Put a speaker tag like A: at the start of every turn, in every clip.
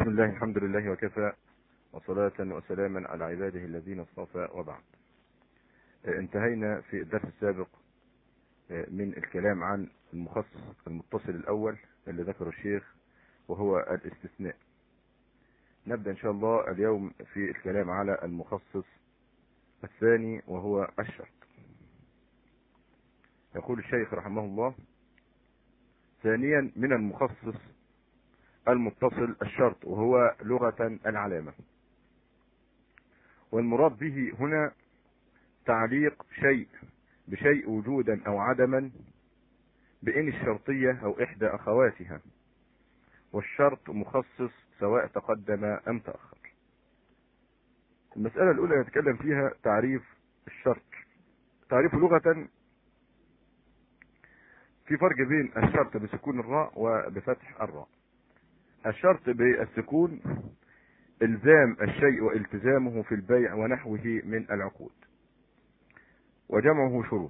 A: بسم الله الحمد لله وكفى وصلاة وسلاما على عباده الذين اصطفى وبعد انتهينا في الدرس السابق من الكلام عن المخصص المتصل الأول اللي ذكره الشيخ وهو الاستثناء نبدأ إن شاء الله اليوم في الكلام على المخصص الثاني وهو الشرط يقول الشيخ رحمه الله ثانيا من المخصص المتصل الشرط وهو لغة العلامة والمراد به هنا تعليق شيء بشيء وجودا او عدما بإن الشرطية او احدى اخواتها والشرط مخصص سواء تقدم ام تأخر المسألة الاولى يتكلم فيها تعريف الشرط تعريف لغة في فرق بين الشرط بسكون الراء وبفتح الراء الشرط بالسكون الزام الشيء والتزامه في البيع ونحوه من العقود وجمعه شروط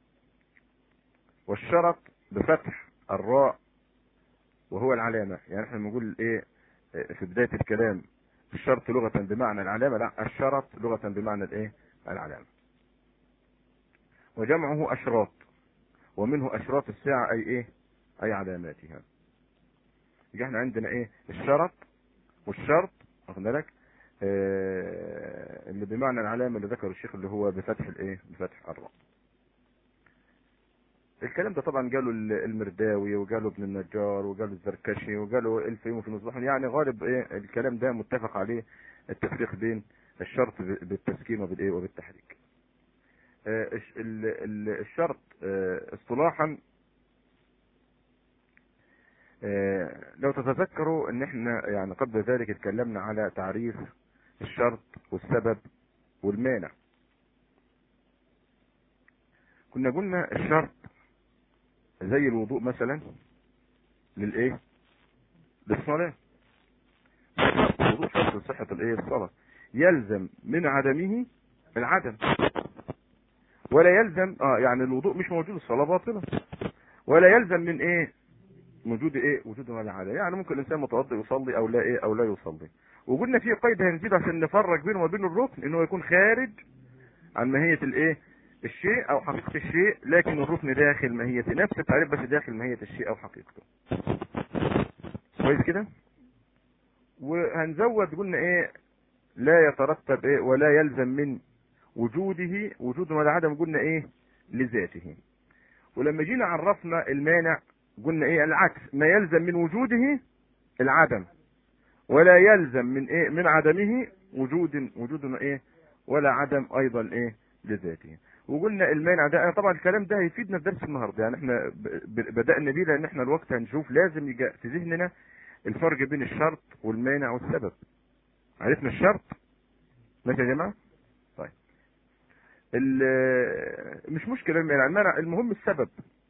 A: والشرط بفتح الراء وهو العلامة يعني احنا بنقول ايه في بداية الكلام الشرط لغة بمعنى العلامة لا الشرط لغة بمعنى الايه العلامة وجمعه اشراط ومنه اشراط الساعة اي ايه اي علاماتها يبقى احنا عندنا ايه الشرط والشرط واخد بالك آه اللي بمعنى العلامه اللي ذكره الشيخ اللي هو بفتح الايه بفتح الراء الكلام ده طبعا قالوا المرداوي وقالوا ابن النجار وقالوا الزركشي وقالوا الفيوم في المصباح يعني غالب ايه الكلام ده متفق عليه التفريق بين الشرط بالتسكين وبالايه وبالتحريك آه الشرط آه اصطلاحا لو تتذكروا ان احنا يعني قبل ذلك اتكلمنا على تعريف الشرط والسبب والمانع كنا قلنا الشرط زي الوضوء مثلا للايه للصلاة الوضوء شرط لصحة الايه الصلاة يلزم من عدمه العدم ولا يلزم اه يعني الوضوء مش موجود الصلاة باطلة ولا يلزم من ايه وجود ايه وجود ولا عدم يعني ممكن الانسان متوضئ يصلي او لا ايه او لا يصلي وقلنا في قيد هنزيد عشان نفرق بينه وبين الركن انه يكون خارج عن ماهية الايه الشيء او حقيقة الشيء لكن الركن داخل ماهية نفس التعريف بس داخل ماهية الشيء او حقيقته كويس كده وهنزود قلنا ايه لا يترتب ايه ولا يلزم من وجوده وجود ولا عدم قلنا ايه لذاته ولما جينا عرفنا المانع قلنا ايه العكس ما يلزم من وجوده العدم ولا يلزم من ايه من عدمه وجود وجود ايه ولا عدم ايضا ايه لذاته وقلنا المانع ده طبعا الكلام ده هيفيدنا في درس النهارده يعني احنا بدانا بيه لان احنا الوقت هنشوف لازم يجي في ذهننا الفرق بين الشرط والمانع والسبب عرفنا الشرط ماشي يا جماعه طيب مش مشكله المانع المهم السبب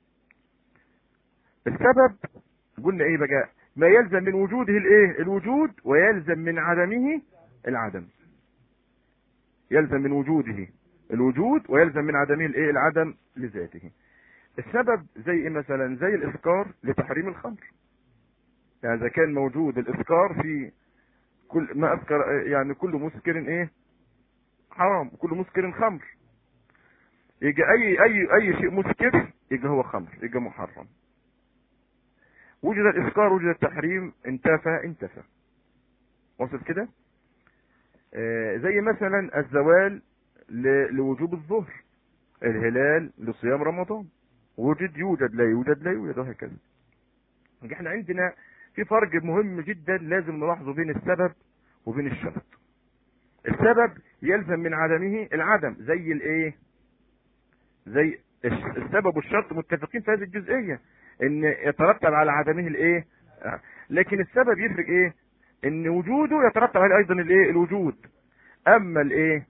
A: السبب قلنا ايه بقى ما يلزم من وجوده الايه الوجود ويلزم من عدمه العدم يلزم من وجوده الوجود ويلزم من عدمه الايه العدم لذاته السبب زي ايه مثلا زي الاسكار لتحريم الخمر يعني اذا كان موجود الاسكار في كل ما اذكر يعني كل مسكر ايه حرام كل مسكر خمر يجي اي اي اي شيء مسكر يجي هو خمر يجي محرم وجد الإسكار وجد التحريم انتفى انتفى وصلت كده آه زي مثلا الزوال لوجوب الظهر الهلال لصيام رمضان وجد يوجد لا يوجد لا يوجد وهكذا احنا عندنا في فرق مهم جدا لازم نلاحظه بين السبب وبين الشرط السبب يلزم من عدمه العدم زي الايه زي السبب والشرط متفقين في هذه الجزئيه ان يترتب على عدمه الايه لكن السبب يفرق ايه ان وجوده يترتب عليه ايضا الايه الوجود اما الايه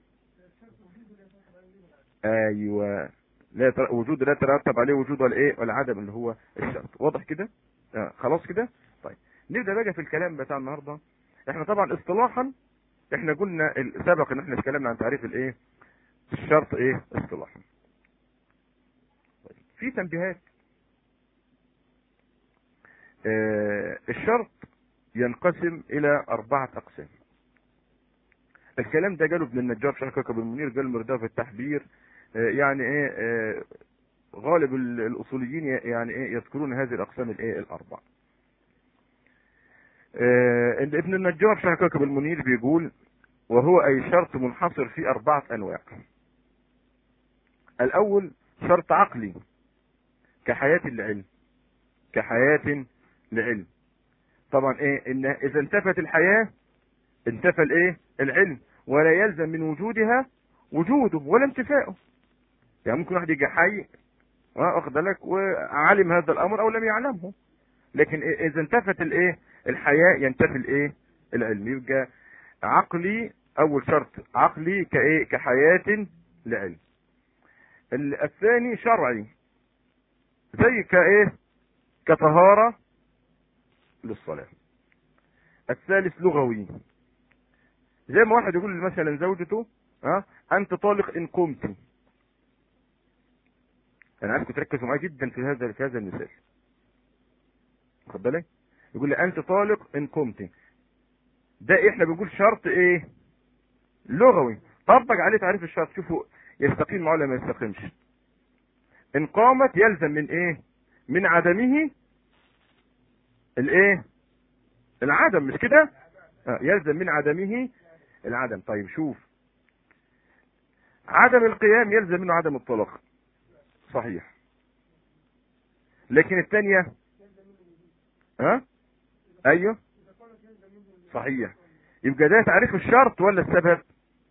A: ايوه لا يتر... وجود لا يترتب عليه وجود ولا ايه ولا عدم اللي هو الشرط واضح كده آه. خلاص كده طيب نبدا بقى في الكلام بتاع النهارده احنا طبعا اصطلاحا احنا قلنا سبق ان احنا اتكلمنا عن تعريف الايه الشرط ايه اصطلاحا طيب. في تنبيهات آه الشرط ينقسم الى اربعة اقسام الكلام ده قاله ابن النجار شيخ كوكب المنير قال مرداه في التحبير آه، يعني ايه آه، غالب ال- الاصوليين ي- يعني ايه يذكرون هذه الاقسام الايه الاربع آه، إن ابن النجار شيخ كوكب المنير بيقول وهو اي شرط منحصر في اربعة انواع الاول شرط عقلي كحياة العلم كحياة لعلم طبعا ايه ان اذا انتفت الحياة انتفى الايه العلم ولا يلزم من وجودها وجوده ولا انتفاؤه يعني ممكن واحد يجي حي اه، واخد بالك وعلم هذا الامر او لم يعلمه لكن إيه- اذا انتفت الايه الحياة ينتفي الايه العلم يبقى عقلي اول شرط عقلي كايه كحياة لعلم ال- الثاني شرعي زي كايه كطهارة للصلاة الثالث لغوي زي ما واحد يقول مثلا زوجته ها انت طالق ان قمت انا عايزكم تركزوا معايا جدا في هذا في هذا المثال واخد بالك يقول لي انت طالق ان قمت ده احنا بنقول شرط ايه لغوي طبق عليه تعريف الشرط شوفوا يستقيم معاه ولا ما يستقيمش ان قامت يلزم من ايه من عدمه الايه العدم مش كده آه، يلزم من عدمه العدم طيب شوف عدم القيام يلزم منه عدم الطلاق صحيح لكن الثانية ها ايوه صحيح يبقى ده تعريف الشرط ولا السبب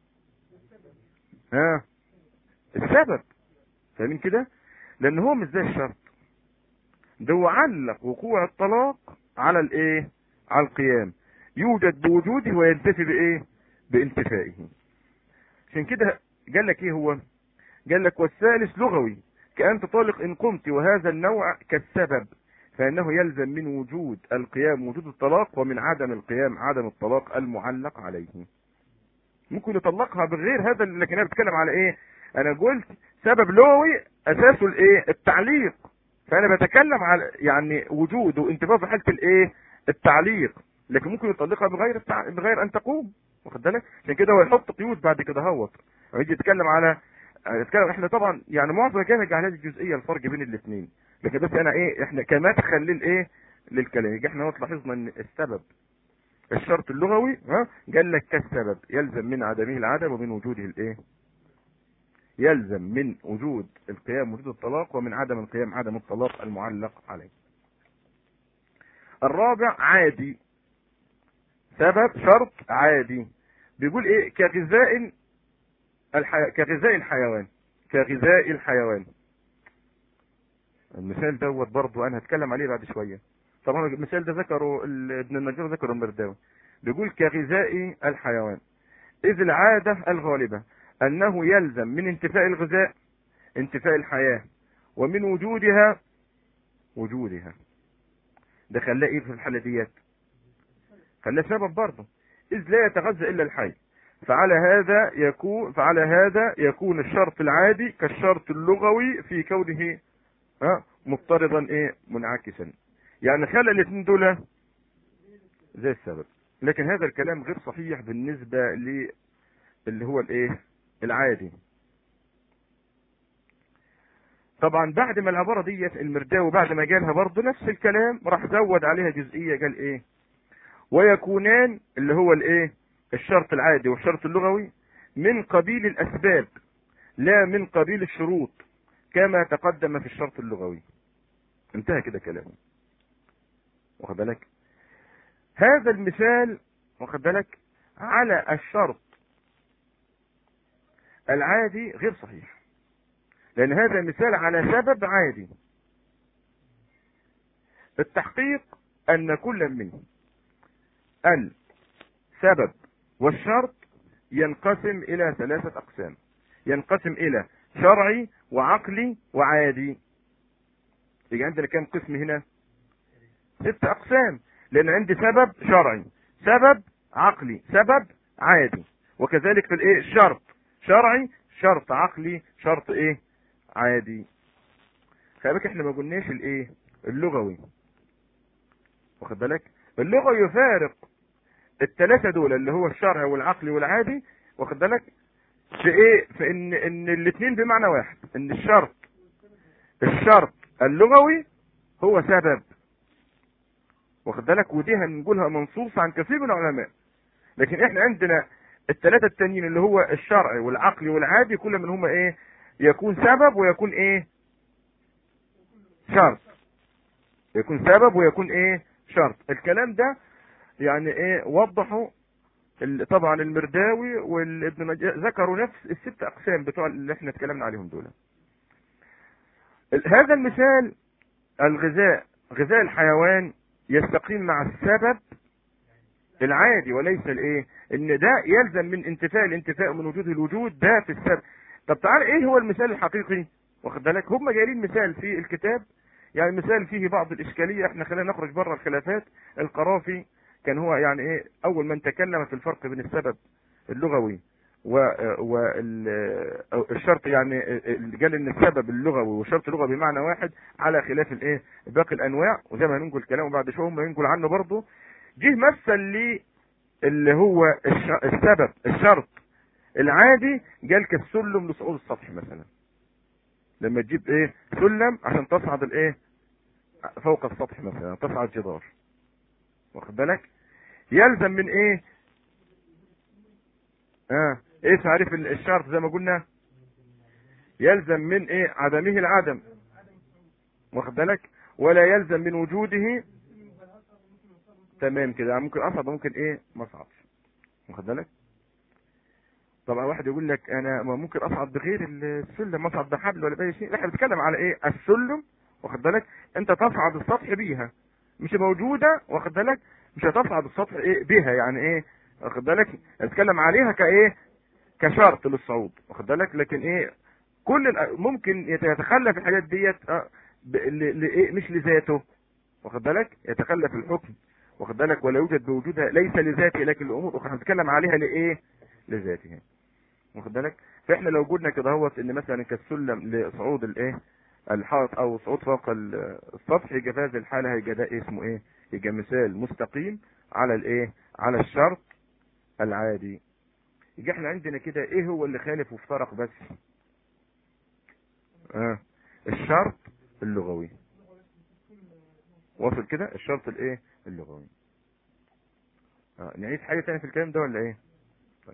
A: ها السبب فاهمين كده لان هو مش زي الشرط ده هو علق وقوع الطلاق على الايه على القيام يوجد بوجوده وينتفي بايه بانتفائه عشان كده قال لك ايه هو قال لك والثالث لغوي كأنت طالق إن قمت وهذا النوع كالسبب فإنه يلزم من وجود القيام وجود الطلاق ومن عدم القيام عدم الطلاق المعلق عليه ممكن يطلقها بغير هذا لكن انا بتكلم على ايه انا قلت سبب لغوي اساسه الايه التعليق فانا بتكلم على يعني وجود وانتفاء في حاله الايه التعليق لكن ممكن يطلقها بغير التع... بغير ان تقوم واخد بالك عشان كده هو يحط قيود بعد كده هوت ويجي يتكلم على يتكلم احنا طبعا يعني معظم كلامي على هذه الجزئيه الفرق بين الاثنين لكن بس انا ايه احنا كمدخل للايه للكلام يجي احنا لاحظنا ان السبب الشرط اللغوي ها قال لك كالسبب يلزم من عدمه العدم ومن وجوده الايه يلزم من وجود القيام وجود الطلاق ومن عدم القيام عدم الطلاق المعلق عليه الرابع عادي سبب شرط عادي بيقول ايه كغذاء الحي... كغذاء الحيوان كغذاء الحيوان المثال دوت برضو انا هتكلم عليه بعد شويه طبعا المثال ده ذكره ال- ابن النجار ذكره المرداوي بيقول كغذاء الحيوان اذ العاده الغالبه انه يلزم من انتفاء الغذاء انتفاء الحياه ومن وجودها وجودها ده خلاه ايه في الحاله ديت خلاه سبب برضه اذ لا يتغذى الا الحي فعلى هذا يكون فعلى هذا يكون الشرط العادي كالشرط اللغوي في كونه ها مضطردا ايه منعكسا يعني خلى الاثنين دول زي السبب لكن هذا الكلام غير صحيح بالنسبة ل اللي هو الايه العادي طبعا بعد ما العبارة ديت المرداوي بعد ما جالها برضه نفس الكلام راح زود عليها جزئية قال ايه ويكونان اللي هو الايه الشرط العادي والشرط اللغوي من قبيل الاسباب لا من قبيل الشروط كما تقدم في الشرط اللغوي انتهى كده كلامه واخد بالك هذا المثال واخد بالك على الشرط العادي غير صحيح لان هذا مثال على سبب عادي التحقيق ان كل منه السبب والشرط ينقسم الى ثلاثة اقسام ينقسم الى شرعي وعقلي وعادي يبقى عندنا كام قسم هنا ست اقسام لان عندي سبب شرعي سبب عقلي سبب عادي وكذلك في الايه شرط شرعي شرط عقلي شرط ايه عادي خلي بالك احنا ما قلناش الايه اللغوي واخد بالك اللغة يفارق الثلاثة دول اللي هو الشرعي والعقلي والعادي واخد بالك في ايه في ان ان الاثنين بمعنى واحد ان الشرط الشرط اللغوي هو سبب واخد بالك ودي هنقولها منصوص عن كثير من العلماء لكن احنا عندنا الثلاثة التانيين اللي هو الشرعي والعقلي والعادي كل منهما ايه يكون سبب ويكون ايه شرط يكون سبب ويكون ايه شرط الكلام ده يعني ايه وضحوا طبعا المرداوي والابن مجد ذكروا نفس الست اقسام بتوع اللي احنا اتكلمنا عليهم دول هذا المثال الغذاء غذاء الحيوان يستقيم مع السبب العادي وليس الايه ان ده يلزم من انتفاء الانتفاء من وجود الوجود ده في السبب طب تعال ايه هو المثال الحقيقي واخد بالك هم جايين مثال في الكتاب يعني مثال فيه بعض الاشكاليه احنا خلينا نخرج بره الخلافات القرافي كان هو يعني ايه اول من تكلم في الفرق بين السبب اللغوي والشرط يعني قال ان السبب اللغوي والشرط اللغوي بمعنى واحد على خلاف الايه باقي الانواع وزي ما هننقل كلامه بعد شويه هم ينقل عنه برضه جه مثل لي اللي هو السبب الشرط العادي قال كالسلم لصعود السطح مثلا لما تجيب ايه سلم عشان تصعد الايه فوق السطح مثلا تصعد جدار واخد بالك يلزم من ايه اه ايه تعريف الشرط زي ما قلنا يلزم من ايه عدمه العدم واخد بالك ولا يلزم من وجوده تمام كده ممكن اصعد ممكن ايه ما اصعدش واخد بالك طبعا واحد يقول لك انا ممكن اصعد بغير السلم اصعد بحبل ولا باي شيء احنا بنتكلم على ايه السلم واخد بالك انت تصعد السطح بيها مش موجوده واخد بالك مش هتصعد السطح ايه بها يعني ايه واخد بالك اتكلم عليها كايه كشرط للصعود واخد بالك لكن ايه كل ممكن يتخلف الحاجات ديت لايه مش لذاته واخد بالك يتخلف الحكم واخد بالك ولا يوجد بوجودها ليس لذاته لكن الامور اخرى هنتكلم عليها لايه لذاته واخد بالك فاحنا لو قلنا كده هوت ان مثلا كالسلم لصعود الايه الحائط او صعود فوق السطح يبقى في هذه الحاله هيبقى ده اسمه ايه يبقى مثال مستقيم على الايه على الشرط العادي يبقى احنا عندنا كده ايه هو اللي خالف وافترق بس اه الشرط اللغوي واصل كده الشرط الايه اللغوي آه. نعيد حاجه ثانيه في الكلام ده ولا ايه طيب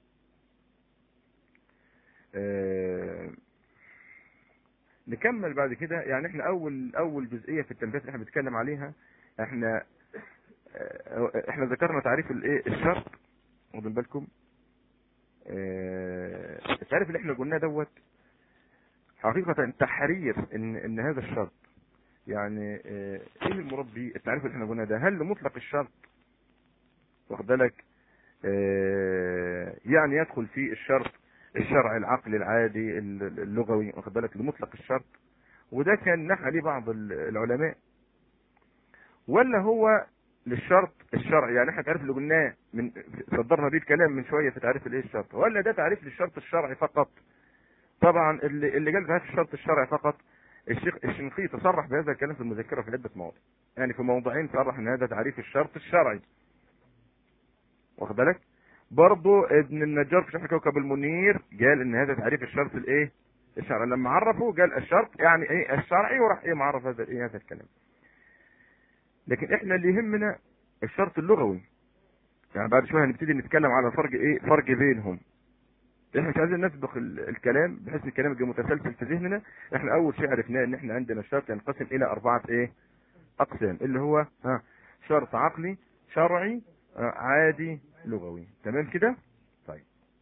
A: آه. نكمل بعد كده يعني احنا اول اول جزئيه في التنبيهات اللي احنا بنتكلم عليها احنا اه احنا ذكرنا تعريف الايه الشرط واخدين بالكم اه التعريف اللي احنا قلناه دوت حقيقة تحرير ان ان هذا الشرط يعني اه ايه المراد بيه التعريف اللي احنا قلناه ده هل لمطلق الشرط واخد بالك يعني يدخل فيه الشرط الشرع العقلي العادي اللغوي واخد بالك لمطلق الشرط وده كان نحى عليه بعض العلماء ولا هو للشرط الشرعي يعني احنا تعريف اللي قلناه من صدرنا بيه الكلام من شويه في تعريف الايه الشرط ولا ده تعريف للشرط الشرعي فقط طبعا اللي اللي قال تعريف الشرط الشرعي فقط الشيخ الشنقيطي صرح بهذا الكلام في المذكره في عده مواضع يعني في موضعين صرح ان هذا تعريف الشرط الشرعي واخد بالك برضه ابن النجار في شرح كوكب المنير قال ان هذا تعريف الشرط الايه الشرعي لما عرفه قال الشرط يعني ايه الشرعي وراح ايه معرف هذا ايه هذا الكلام لكن احنا اللي يهمنا الشرط اللغوي يعني بعد شويه هنبتدي نتكلم على فرق ايه فرق بينهم احنا مش عايزين نسبق الكلام بحيث ان الكلام يبقى متسلسل في ذهننا احنا اول شيء عرفناه ان احنا عندنا الشرط ينقسم الى اربعه ايه اقسام اللي هو ها شرط عقلي شرعي عادي لغوي تمام كده طيب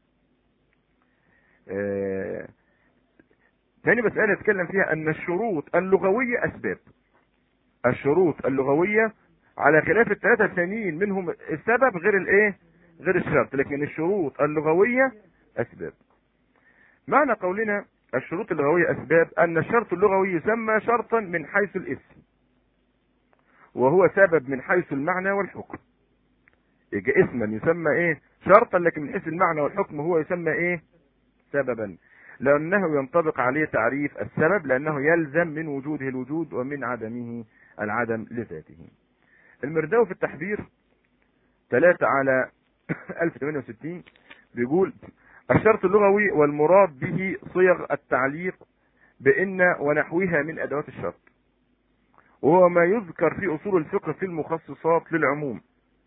A: آه... تاني مسألة اتكلم فيها ان الشروط اللغوية اسباب الشروط اللغوية على خلاف الثلاثة الثانيين منهم السبب غير الايه غير الشرط لكن الشروط اللغوية اسباب معنى قولنا الشروط اللغوية اسباب ان الشرط اللغوي يسمى شرطا من حيث الاسم وهو سبب من حيث المعنى والحكم يجي اسما يسمى ايه شرطا لكن من حيث المعنى والحكم هو يسمى ايه سببا لانه ينطبق عليه تعريف السبب لانه يلزم من وجوده الوجود ومن عدمه العدم لذاته المرداوي في التحبير 3 على 1068 بيقول الشرط اللغوي والمراد به صيغ التعليق بإن ونحوها من أدوات الشرط وهو ما يذكر في أصول الفقه في المخصصات للعموم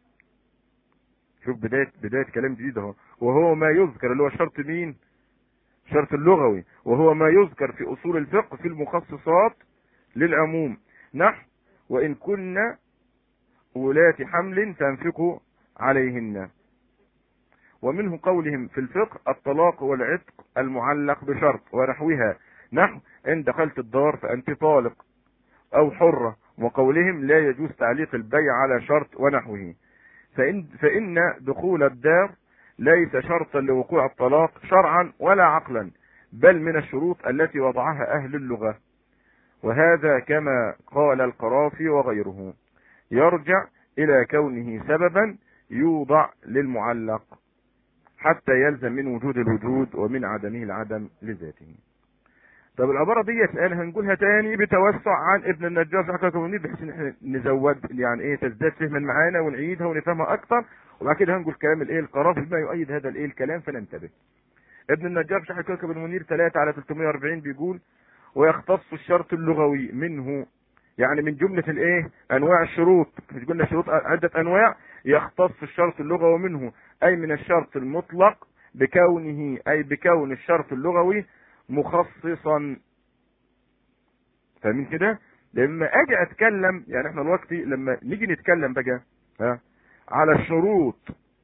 A: شوف بداية بداية كلام جديد اهو وهو ما يذكر اللي هو شرط مين شرط اللغوي وهو ما يذكر في أصول الفقه في المخصصات للعموم نحو وإن كنا ولاة حمل فانفقوا عليهن ومنه قولهم في الفقه الطلاق والعتق المعلق بشرط ونحوها نحو ان دخلت الدار فانت طالق او حرة وقولهم لا يجوز تعليق البيع على شرط ونحوه فإن, فإن دخول الدار ليس شرطا لوقوع الطلاق شرعا ولا عقلا بل من الشروط التي وضعها أهل اللغة وهذا كما قال القرافي وغيره يرجع إلى كونه سببا يوضع للمعلق حتى يلزم من وجود الوجود ومن عدمه العدم لذاته طب العباره ديت انا هنقولها تاني بتوسع عن ابن النجار في حقيقه المنير بحيث ان احنا نزود يعني ايه تزداد فهما معانا ونعيدها ونفهمها اكتر وبعد كده هنقول كلام الايه القرافي بما يؤيد هذا الايه الكلام فننتبه ابن النجار في حقيقه المنير 3 على 340 بيقول ويختص الشرط اللغوي منه يعني من جملة الايه انواع الشروط مش قلنا شروط عدة انواع يختص الشرط اللغوي منه اي من الشرط المطلق بكونه اي بكون الشرط اللغوي مخصصا فاهمين كده لما اجي اتكلم يعني احنا دلوقتي لما نيجي نتكلم بقى ها على الشروط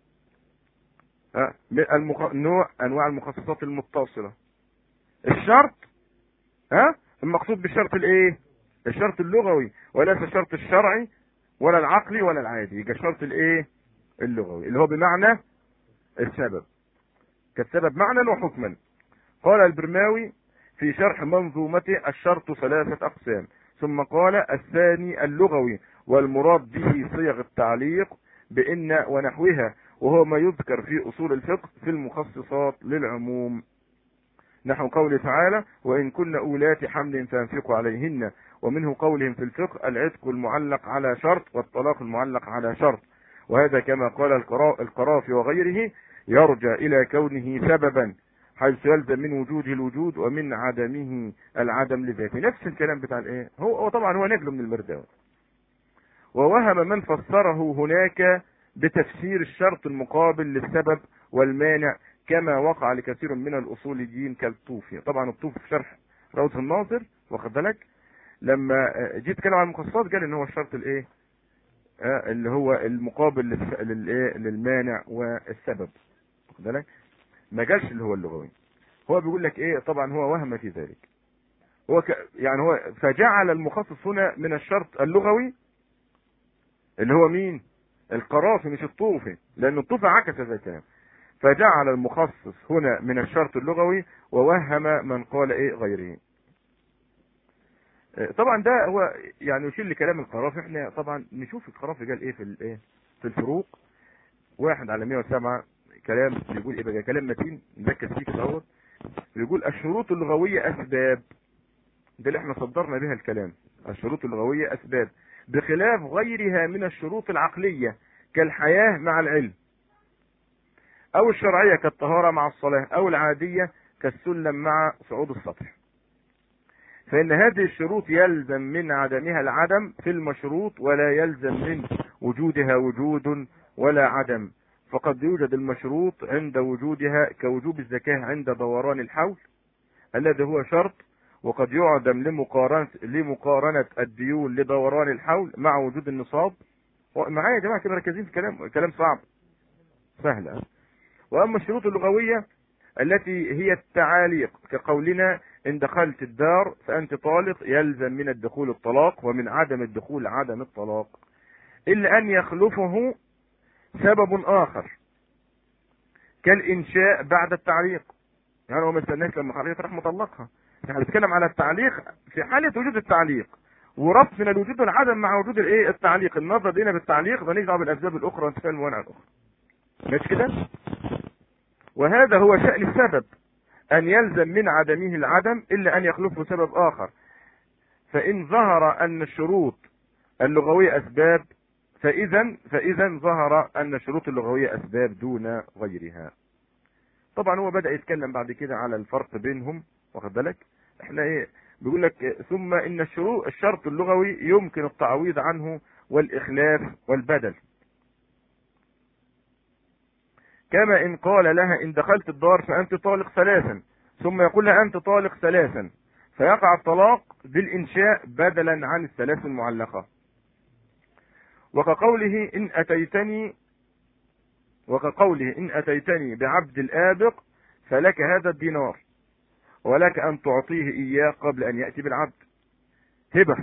A: ها المخ... نوع انواع المخصصات المتصله الشرط ها المقصود بالشرط الايه الشرط اللغوي وليس الشرط الشرعي ولا العقلي ولا العادي يبقى الشرط الايه اللغوي اللي هو بمعنى السبب كالسبب معنى وحكما قال البرماوي في شرح منظومته الشرط ثلاثة أقسام ثم قال الثاني اللغوي والمراد به صيغ التعليق بإن ونحوها وهو ما يذكر في أصول الفقه في المخصصات للعموم نحو قوله تعالى وإن كن أولات حمل فانفقوا عليهن ومنه قولهم في الفقه العتق المعلق على شرط والطلاق المعلق على شرط وهذا كما قال القرافي وغيره يرجع إلى كونه سببا حيث يلزم من وجوده الوجود ومن عدمه العدم لذاته نفس الكلام بتاع الايه هو, هو طبعا هو نقله من المرداوي ووهم من فسره هناك بتفسير الشرط المقابل للسبب والمانع كما وقع لكثير من الاصوليين كالطوفي طبعا الطوفي في شرح روضة الناظر واخد بالك لما جيت اتكلم عن المخصصات قال ان هو الشرط الايه آه اللي هو المقابل للايه للمانع والسبب واخد بالك ما جالش اللي هو اللغوي هو بيقول لك ايه طبعا هو وهم في ذلك هو ك... يعني هو فجعل المخصص هنا من الشرط اللغوي اللي هو مين القرافي مش الطوفي لان الطوفي عكس هذا الكلام فجعل المخصص هنا من الشرط اللغوي ووهم من قال ايه غيره طبعا ده هو يعني يشير لكلام القرافي احنا طبعا نشوف القرافي قال ايه في الايه في الفروق واحد على 107 كلام بيقول ايه بقى كلام متين نركز فيه كده بيقول الشروط اللغويه اسباب ده اللي احنا صدرنا بها الكلام الشروط اللغويه اسباب بخلاف غيرها من الشروط العقليه كالحياه مع العلم او الشرعيه كالطهاره مع الصلاه او العاديه كالسلم مع صعود السطح فإن هذه الشروط يلزم من عدمها العدم في المشروط ولا يلزم من وجودها وجود ولا عدم فقد يوجد المشروط عند وجودها كوجوب الزكاة عند دوران الحول الذي هو شرط وقد يعدم لمقارنة لمقارنة الديون لدوران الحول مع وجود النصاب معايا يا جماعة كده مركزين في كلام كلام صعب سهل وأما الشروط اللغوية التي هي التعاليق كقولنا إن دخلت الدار فأنت طالق يلزم من الدخول الطلاق ومن عدم الدخول عدم الطلاق إلا أن يخلفه سبب آخر كالإنشاء بعد التعليق يعني هو ما استناش لما خليت راح مطلقها احنا بنتكلم على التعليق في حالة وجود التعليق وربط من الوجود والعدم مع وجود الايه التعليق النظر دينا بالتعليق ده دعوه بالاسباب الاخرى وانتفاء الموانع الاخرى مش كده وهذا هو شأن السبب ان يلزم من عدمه العدم الا ان يخلفه سبب اخر فان ظهر ان الشروط اللغوية اسباب فاذا فاذا ظهر ان الشروط اللغويه اسباب دون غيرها طبعا هو بدا يتكلم بعد كده على الفرق بينهم واخد بالك احنا ايه بيقول لك ثم ان الشروط الشرط اللغوي يمكن التعويض عنه والاخلاف والبدل كما ان قال لها ان دخلت الدار فانت طالق ثلاثا ثم يقول لها انت طالق ثلاثا فيقع الطلاق بالانشاء بدلا عن الثلاث المعلقه وكقوله ان اتيتني وكقوله ان اتيتني بعبد الابق فلك هذا الدينار ولك ان تعطيه اياه قبل ان ياتي بالعبد هبه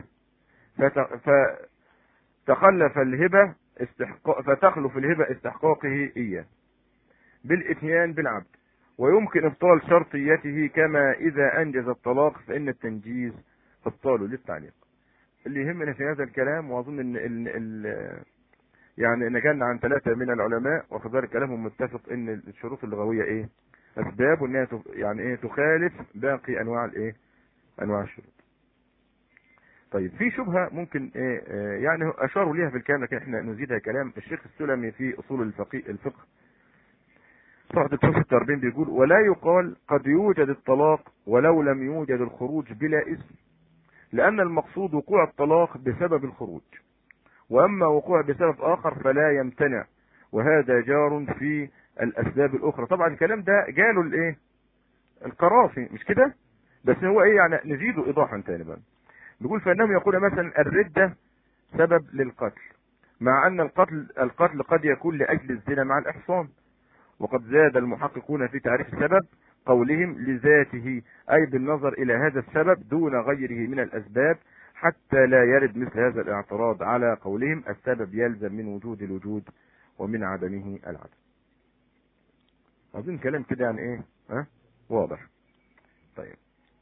A: فتخلف الهبه استحقاق فتخلف الهبه استحقاقه اياه بالاتيان بالعبد ويمكن ابطال شرطيته كما اذا انجز الطلاق فان التنجيز ابطاله للتعليق اللي يهمنا في هذا الكلام واظن ان ال ال يعني نجلنا عن ثلاثة من العلماء وفي ذلك كلامهم متفق ان الشروط اللغوية ايه اسباب وانها يعني ايه تخالف باقي انواع الايه انواع الشروط طيب في شبهة ممكن ايه يعني اشاروا ليها في الكلام لكن احنا نزيدها كلام الشيخ السلمي في اصول الفقه الفقه صفحة 43 بيقول ولا يقال قد يوجد الطلاق ولو لم يوجد الخروج بلا اسم لأن المقصود وقوع الطلاق بسبب الخروج وأما وقوع بسبب آخر فلا يمتنع وهذا جار في الأسباب الأخرى طبعا الكلام ده جاله الإيه القرافي مش كده بس هو إيه يعني نزيده إيضاحا تاني بقى بيقول فإنهم يقول مثلا الردة سبب للقتل مع أن القتل القتل قد يكون لأجل الزنا مع الإحصان وقد زاد المحققون في تعريف السبب قولهم لذاته أي بالنظر إلى هذا السبب دون غيره من الأسباب حتى لا يرد مثل هذا الاعتراض على قولهم السبب يلزم من وجود الوجود ومن عدمه العدم أظن كلام كده يعني إيه ها؟ واضح طيب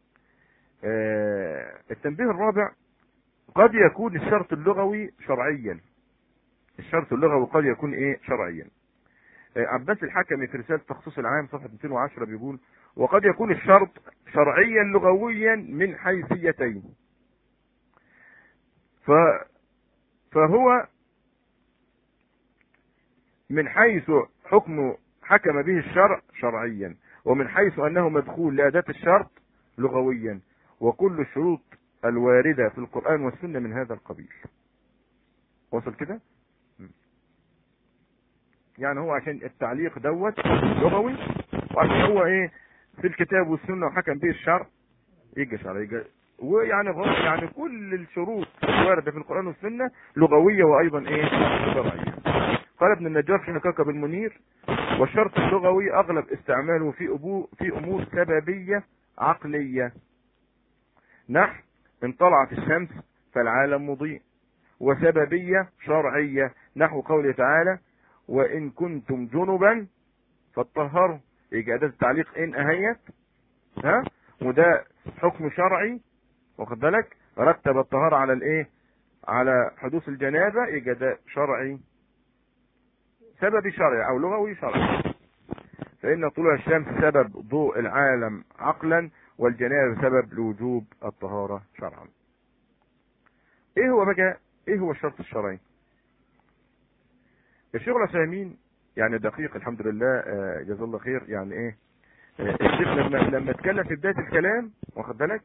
A: آه التنبيه الرابع قد يكون الشرط اللغوي شرعيا الشرط اللغوي قد يكون ايه شرعيا عباس الحكمي في رسالة تخصيص العام صفحة 210 بيقول وقد يكون الشرط شرعيا لغويا من حيثيتين ف فهو من حيث حكم حكم به الشرع شرعيا ومن حيث انه مدخول لاداة الشرط لغويا وكل الشروط الواردة في القرآن والسنة من هذا القبيل وصل كده يعني هو عشان التعليق دوت لغوي وعشان هو ايه في الكتاب والسنه وحكم به الشرع يجي شرع يجي ويعني غلط يعني كل الشروط الوارده في القران والسنه لغويه وايضا ايه شرعيه قال ابن النجار في كوكب المنير والشرط اللغوي اغلب استعماله في أبو في امور سببيه عقليه نحو ان طلعت الشمس فالعالم مضيء وسببيه شرعيه نحو قوله تعالى وان كنتم جنبا فاتطهروا يجي اداه التعليق ان اهيت ها وده حكم شرعي واخد بالك رتب الطهارة على الايه على حدوث الجنابة يجي ده شرعي سبب شرعي او لغوي شرعي فان طلوع الشمس سبب ضوء العالم عقلا والجنابة سبب لوجوب الطهارة شرعا ايه هو بقى ايه هو الشرط الشرعي الشيخ العثيمين يعني دقيق الحمد لله جزاه الله خير يعني ايه الشيخ لما لما اتكلم في بدايه الكلام واخد بالك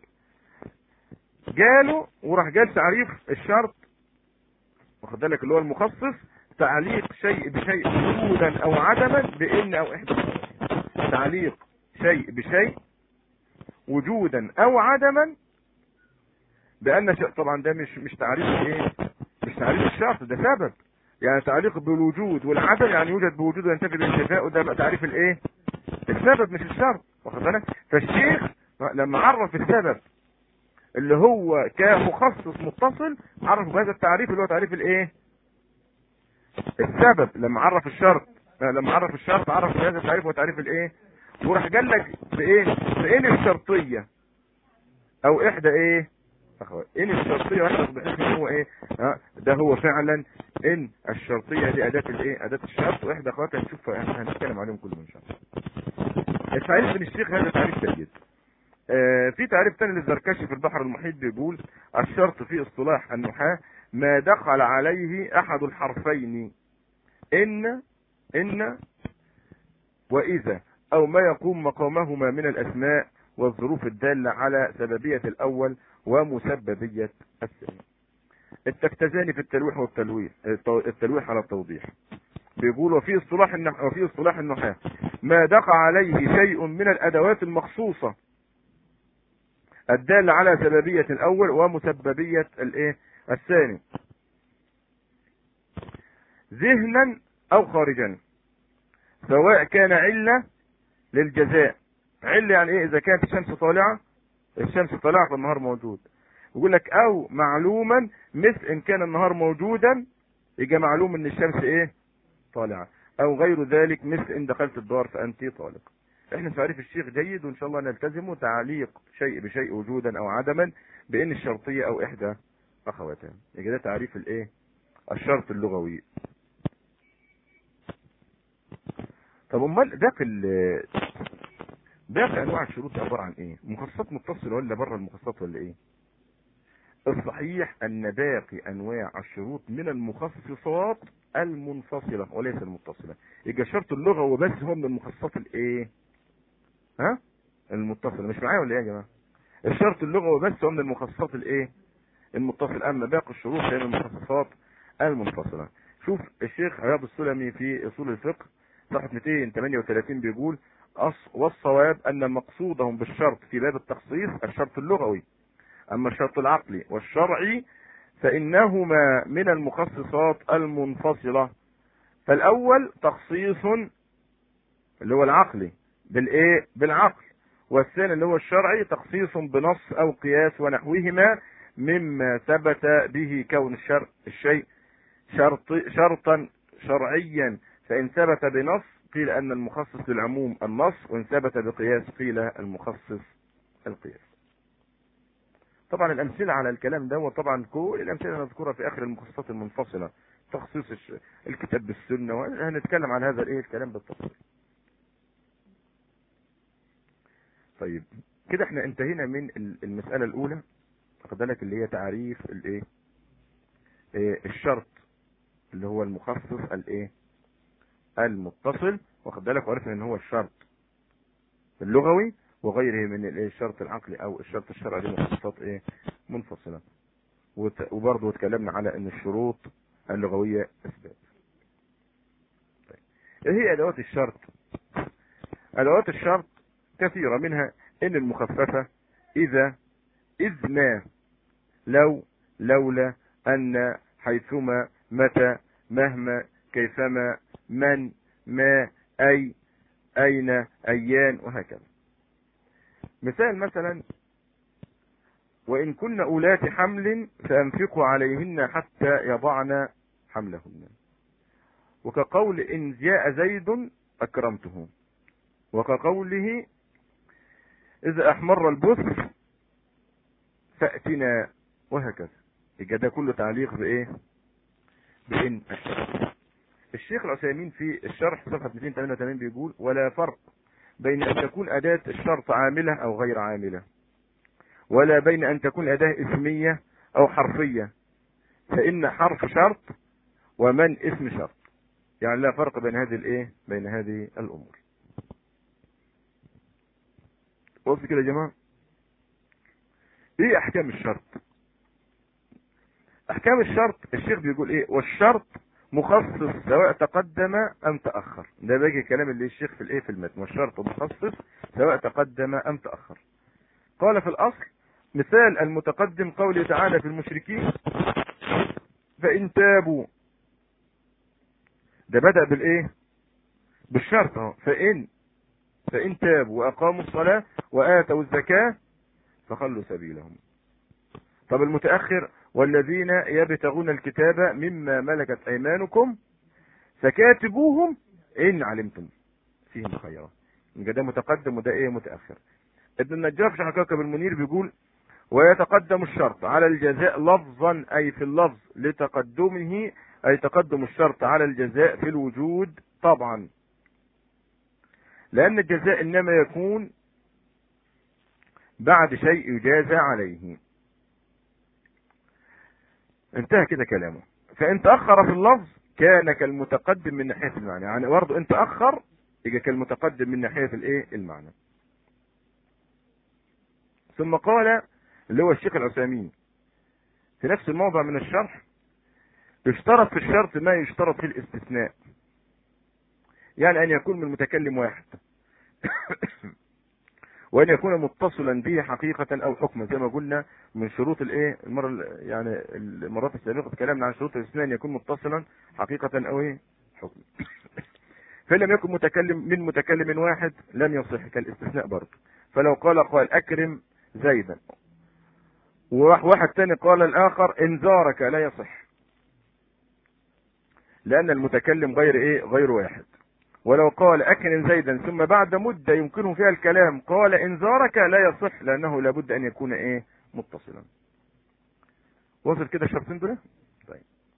A: جاله وراح جال تعريف الشرط واخد بالك اللي هو المخصص تعليق شيء بشيء وجودا او عدما بان او احدى تعليق شيء بشيء وجودا او عدما بان شيء طبعا ده مش مش تعريف ايه مش تعريف الشرط ده سبب يعني تعليق بالوجود والعدم يعني يوجد بوجود وينتفي بانتفاء وده بقى تعريف الايه السبب مش الشرط واخد بالك فالشيخ لما عرف السبب اللي هو كمخصص متصل عرف بهذا التعريف اللي هو تعريف الايه السبب لما عرف الشرط لما عرف الشرط عرف بهذا التعريف هو تعريف الايه وراح قال لك بايه بان الشرطيه او احدى ايه ان الشرطيه واحده بحيث ان هو ايه ها ده هو فعلا ان الشرطيه دي اداه الايه اداه الشرط واحدى اخواتها نشوف هنتكلم عليهم كلهم ان شاء الله التعريف من الشيخ هذا تعريف جيد آه في تعريف ثاني للزركشي في البحر المحيط بيقول الشرط في اصطلاح النحاة ما دخل عليه احد الحرفين ان ان واذا او ما يقوم مقامهما من الاسماء والظروف الدالة على سببية الاول ومسببية الثاني التكتزان في التلويح والتلويح التلويح على التوضيح بيقول وفي اصطلاح النح... وفي اصطلاح النحاة ما دقع عليه شيء من الادوات المخصوصة الدالة على سببية الاول ومسببية الايه الثاني ذهنا او خارجا سواء كان علة للجزاء علة يعني ايه اذا كانت الشمس طالعة الشمس طالعة فالنهار موجود يقول لك او معلوما مثل ان كان النهار موجودا يبقى معلوم ان الشمس ايه طالعة او غير ذلك مثل ان دخلت الدار فانت طالق احنا في تعريف الشيخ جيد وان شاء الله نلتزمه تعليق شيء بشيء وجودا او عدما بان الشرطية او احدى اخواتها يبقى ده تعريف الايه الشرط اللغوي طب امال باقي ال باقي انواع الشروط عباره عن ايه مخصصات متصله ولا بره المخصصات ولا ايه الصحيح ان باقي انواع الشروط من المخصصات المنفصله وليس المتصله يبقى الشرط اللغوي وبس هو من المخصصات الايه ها المتصله مش معايا ولا ايه يا جماعه الشرط اللغوي بس هو من المخصصات الايه المتصل اما باقي الشروط هي من المخصصات المنفصله شوف الشيخ عياض السلمي في اصول الفقه صفحه 238 بيقول والصواب ان مقصودهم بالشرط في باب التخصيص الشرط اللغوي اما الشرط العقلي والشرعي فانهما من المخصصات المنفصله فالاول تخصيص اللي هو العقلي بالايه بالعقل والثاني اللي هو الشرعي تخصيص بنص او قياس ونحوهما مما ثبت به كون الشرع الشيء شرط شرطا شرعيا فإن ثبت بنص قيل أن المخصص للعموم النص وإن ثبت بقياس قيل المخصص القياس طبعا الأمثلة على الكلام ده وطبعا كل الأمثلة نذكرها في آخر المخصصات المنفصلة تخصيص الكتاب بالسنة وهنتكلم عن هذا الايه الكلام بالتفصيل طيب كده احنا انتهينا من المسألة الأولى واخد بالك اللي هي تعريف الايه ايه الشرط اللي هو المخصص الايه المتصل واخد بالك وعرفنا ان هو الشرط اللغوي وغيره من الايه الشرط العقلي او الشرط الشرعي دي مخصصات ايه منفصله وبرضه اتكلمنا على ان الشروط اللغويه اسباب طيب. ايه هي ادوات الشرط ادوات الشرط كثيره منها ان المخففه اذا اذ ما لو لولا ان حيثما متى مهما كيفما من ما اي اين ايان وهكذا مثال مثلا وان كن اولات حمل فانفقوا عليهن حتى يضعن حملهن وكقول ان جاء زيد اكرمته وكقوله اذا احمر البث فاتنا وهكذا يبقى ده كله تعليق بايه بان الشيخ العثيمين في الشرح صفحة 288 بيقول ولا فرق بين أن تكون أداة الشرط عاملة أو غير عاملة ولا بين أن تكون أداة اسمية أو حرفية فإن حرف شرط ومن اسم شرط يعني لا فرق بين هذه الايه بين هذه الامور وصل كده يا جماعه ايه احكام الشرط احكام الشرط الشيخ بيقول ايه والشرط مخصص سواء تقدم ام تاخر ده باقي كلام اللي الشيخ في الايه في المتن والشرط مخصص سواء تقدم ام تاخر قال في الاصل مثال المتقدم قوله تعالى في المشركين فان تابوا ده بدأ بالايه بالشرط اهو فان فان تابوا واقاموا الصلاة واتوا الزكاة فخلوا سبيلهم طب المتأخر والذين يبتغون الكتاب مما ملكت ايمانكم فكاتبوهم ان علمتم فيهم خيرا يبقى ده متقدم وده ايه متاخر ابن النجار في شرح كوكب المنير بيقول ويتقدم الشرط على الجزاء لفظا اي في اللفظ لتقدمه اي تقدم الشرط على الجزاء في الوجود طبعا لان الجزاء انما يكون بعد شيء يجازى عليه انتهى كده كلامه فان تاخر في اللفظ كان كالمتقدم من ناحيه المعنى يعني برضه ان تاخر يبقى كالمتقدم من ناحيه الايه المعنى ثم قال اللي هو الشيخ العثيمين في نفس الموضع من الشرح يشترط في الشرط ما يشترط في الاستثناء يعني ان يكون من المتكلم واحد وان يكون متصلا به حقيقة او حكما زي ما قلنا من شروط الايه المرة يعني المرات السابقة تكلمنا عن شروط الاستثناء ان يكون متصلا حقيقة او ايه حكما فان لم يكن متكلم من متكلم واحد لم يصح كالاستثناء برضه فلو قال قال اكرم زيدا وراح واحد تاني قال الاخر انذارك لا يصح لان المتكلم غير ايه غير واحد ولو قال اكرم زيدا ثم بعد مدة يمكنه فيها الكلام قال انذارك لا يصح لانه لابد ان يكون ايه متصلا وصل كده الشرطين دول طيب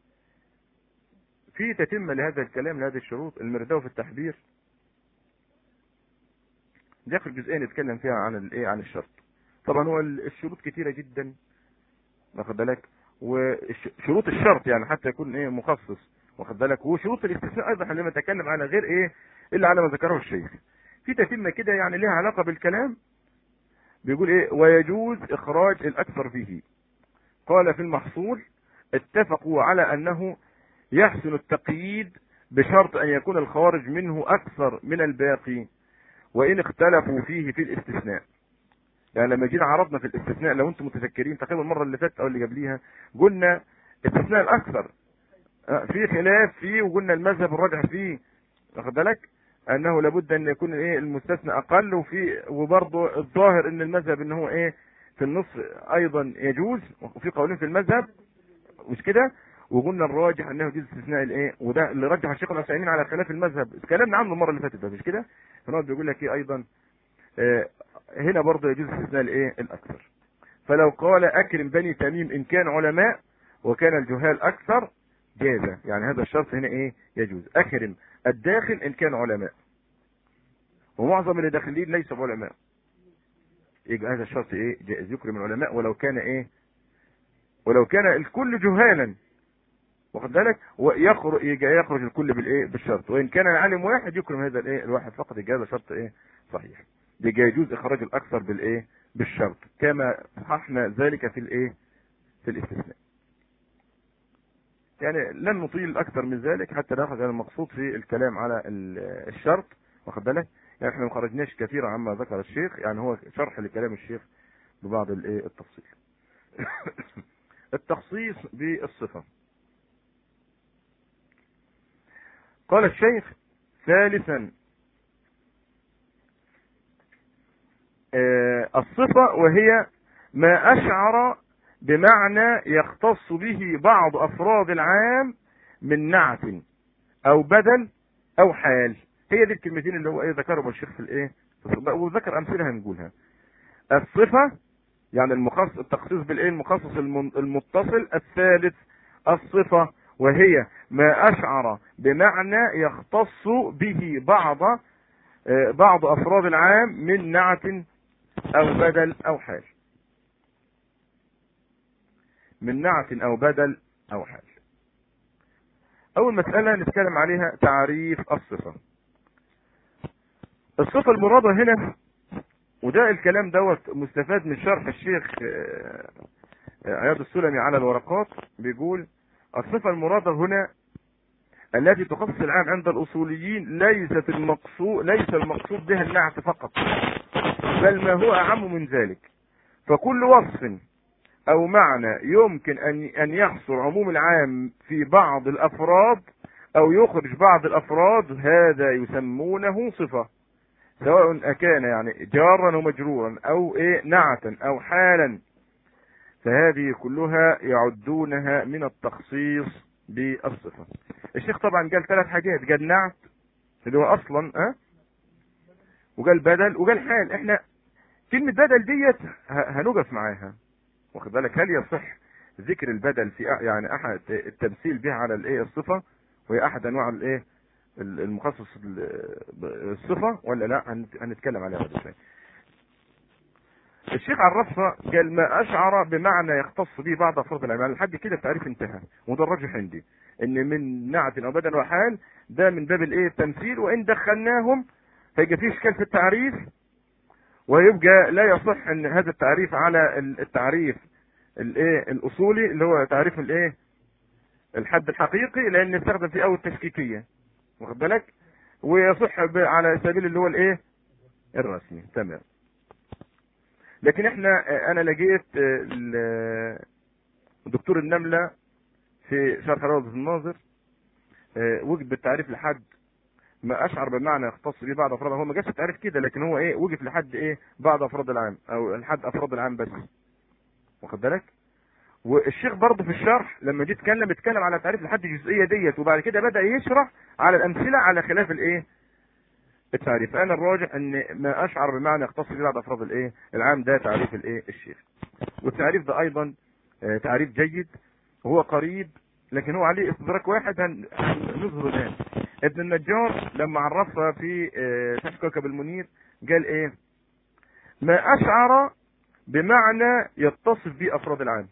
A: في تتمة لهذا الكلام لهذه الشروط المرداوي في التحذير داخل جزئين يتكلم فيها عن الايه عن الشرط طبعا هو الشروط كتيرة جدا واخد بالك وشروط الشرط يعني حتى يكون ايه مخصص واخد بالك وشروط الاستثناء ايضا احنا نتكلم على غير ايه الا على ما ذكره الشيخ في تتمه كده يعني لها علاقه بالكلام بيقول ايه ويجوز اخراج الاكثر فيه قال في المحصول اتفقوا على انه يحسن التقييد بشرط ان يكون الخارج منه اكثر من الباقي وان اختلفوا فيه في الاستثناء يعني لما جينا عرضنا في الاستثناء لو انتم متذكرين تقريبا المره اللي فاتت او اللي قبليها قلنا استثناء الاكثر في خلاف فيه وقلنا المذهب الراجح فيه واخد بالك انه لابد ان يكون ايه المستثنى اقل وفي وبرضه الظاهر ان المذهب ان هو ايه في النص ايضا يجوز وفي قولين في المذهب مش كده وقلنا الراجح انه يجوز استثناء الايه وده اللي رجح الشيخ العثيمين على خلاف المذهب اتكلمنا عنه المره اللي فاتت ده مش كده فنقعد بيقول لك ايه ايضا آه هنا برضه يجوز استثناء الايه الاكثر فلو قال اكرم بني تميم ان كان علماء وكان الجهال اكثر جاز يعني هذا الشرط هنا ايه يجوز اكرم الداخل ان كان علماء ومعظم اللي داخلين ليسوا علماء يبقى هذا الشرط ايه جائز يكرم العلماء ولو كان ايه ولو كان الكل جهالا واخد بالك ويخرج يجي يخرج الكل بالايه بالشرط وان كان العالم واحد يكرم هذا الايه الواحد فقط يبقى هذا شرط ايه صحيح يبقى يجوز اخراج الاكثر بالايه بالشرط كما صححنا ذلك في الايه في الاستثناء يعني لن نطيل اكثر من ذلك حتى ناخذ المقصود في الكلام على الشرط واخد بالك يعني احنا ما خرجناش كثيرا عما ذكر الشيخ يعني هو شرح لكلام الشيخ ببعض الايه التفصيل التخصيص بالصفه قال الشيخ ثالثا الصفه وهي ما اشعر بمعنى يختص به بعض افراد العام من نعت او بدل او حال هي دي الكلمتين اللي هو ايه ذكرهم الشيخ في الايه وذكر امثله هنقولها الصفه يعني المخصص التخصيص بالايه المخصص المتصل الثالث الصفه وهي ما اشعر بمعنى يختص به بعض بعض افراد العام من نعت او بدل او حال من نعت او بدل او حال اول مسألة نتكلم عليها تعريف الصفة الصفة المرادة هنا وده الكلام دوت مستفاد من شرح الشيخ عياض السلمي على الورقات بيقول الصفة المرادة هنا التي تخصص العام عند الاصوليين ليست المقصود ليس المقصود بها النعت فقط بل ما هو اعم من ذلك فكل وصف او معنى يمكن ان ان يحصل عموم العام في بعض الافراد او يخرج بعض الافراد هذا يسمونه صفة سواء اكان يعني جارا ومجرورا او ايه نعتا او حالا فهذه كلها يعدونها من التخصيص بالصفة الشيخ طبعا قال ثلاث حاجات قال نعت اللي هو اصلا ها أه؟ وقال بدل وقال حال احنا كلمة بدل ديت هنقف معاها واخد بالك هل يصح ذكر البدل في يعني احد التمثيل بها على الايه الصفه وهي احد انواع الايه المخصص الصفه ولا لا هنتكلم عليها بعد شويه الشيخ عرفها قال ما اشعر بمعنى يختص به بعض افراد العلم لحد كده التعريف انتهى وده الراجح عندي ان من نعت او بدن وحال ده من باب الايه التمثيل وان دخلناهم هيبقى فيه اشكال في التعريف ويبقى لا يصح ان هذا التعريف على التعريف الايه الاصولي اللي هو تعريف الايه الحد الحقيقي لان يستخدم فيه او التشكيكيه واخد بالك ويصح على سبيل اللي هو الايه الرسمي تمام لكن احنا انا لقيت الدكتور النملة في شرح روضة الناظر وجد بالتعريف لحد ما اشعر بمعنى يختص به بعض افراد هو ما جاش التعريف كده لكن هو ايه وقف لحد ايه بعض افراد العام او لحد افراد العام بس واخد بالك والشيخ برضه في الشرح لما جه يتكلم اتكلم على تعريف لحد الجزئيه ديت وبعد كده بدا يشرح على الامثله على خلاف الايه التعريف انا الراجح ان ما اشعر بمعنى يختص به بعض افراد الايه العام ده تعريف الايه الشيخ والتعريف ده ايضا تعريف جيد وهو قريب لكن هو عليه استدراك واحد هنظهره الان ابن النجار لما عرفها في شرح كوكب المنير قال ايه ما اشعر بمعنى يتصف به افراد العام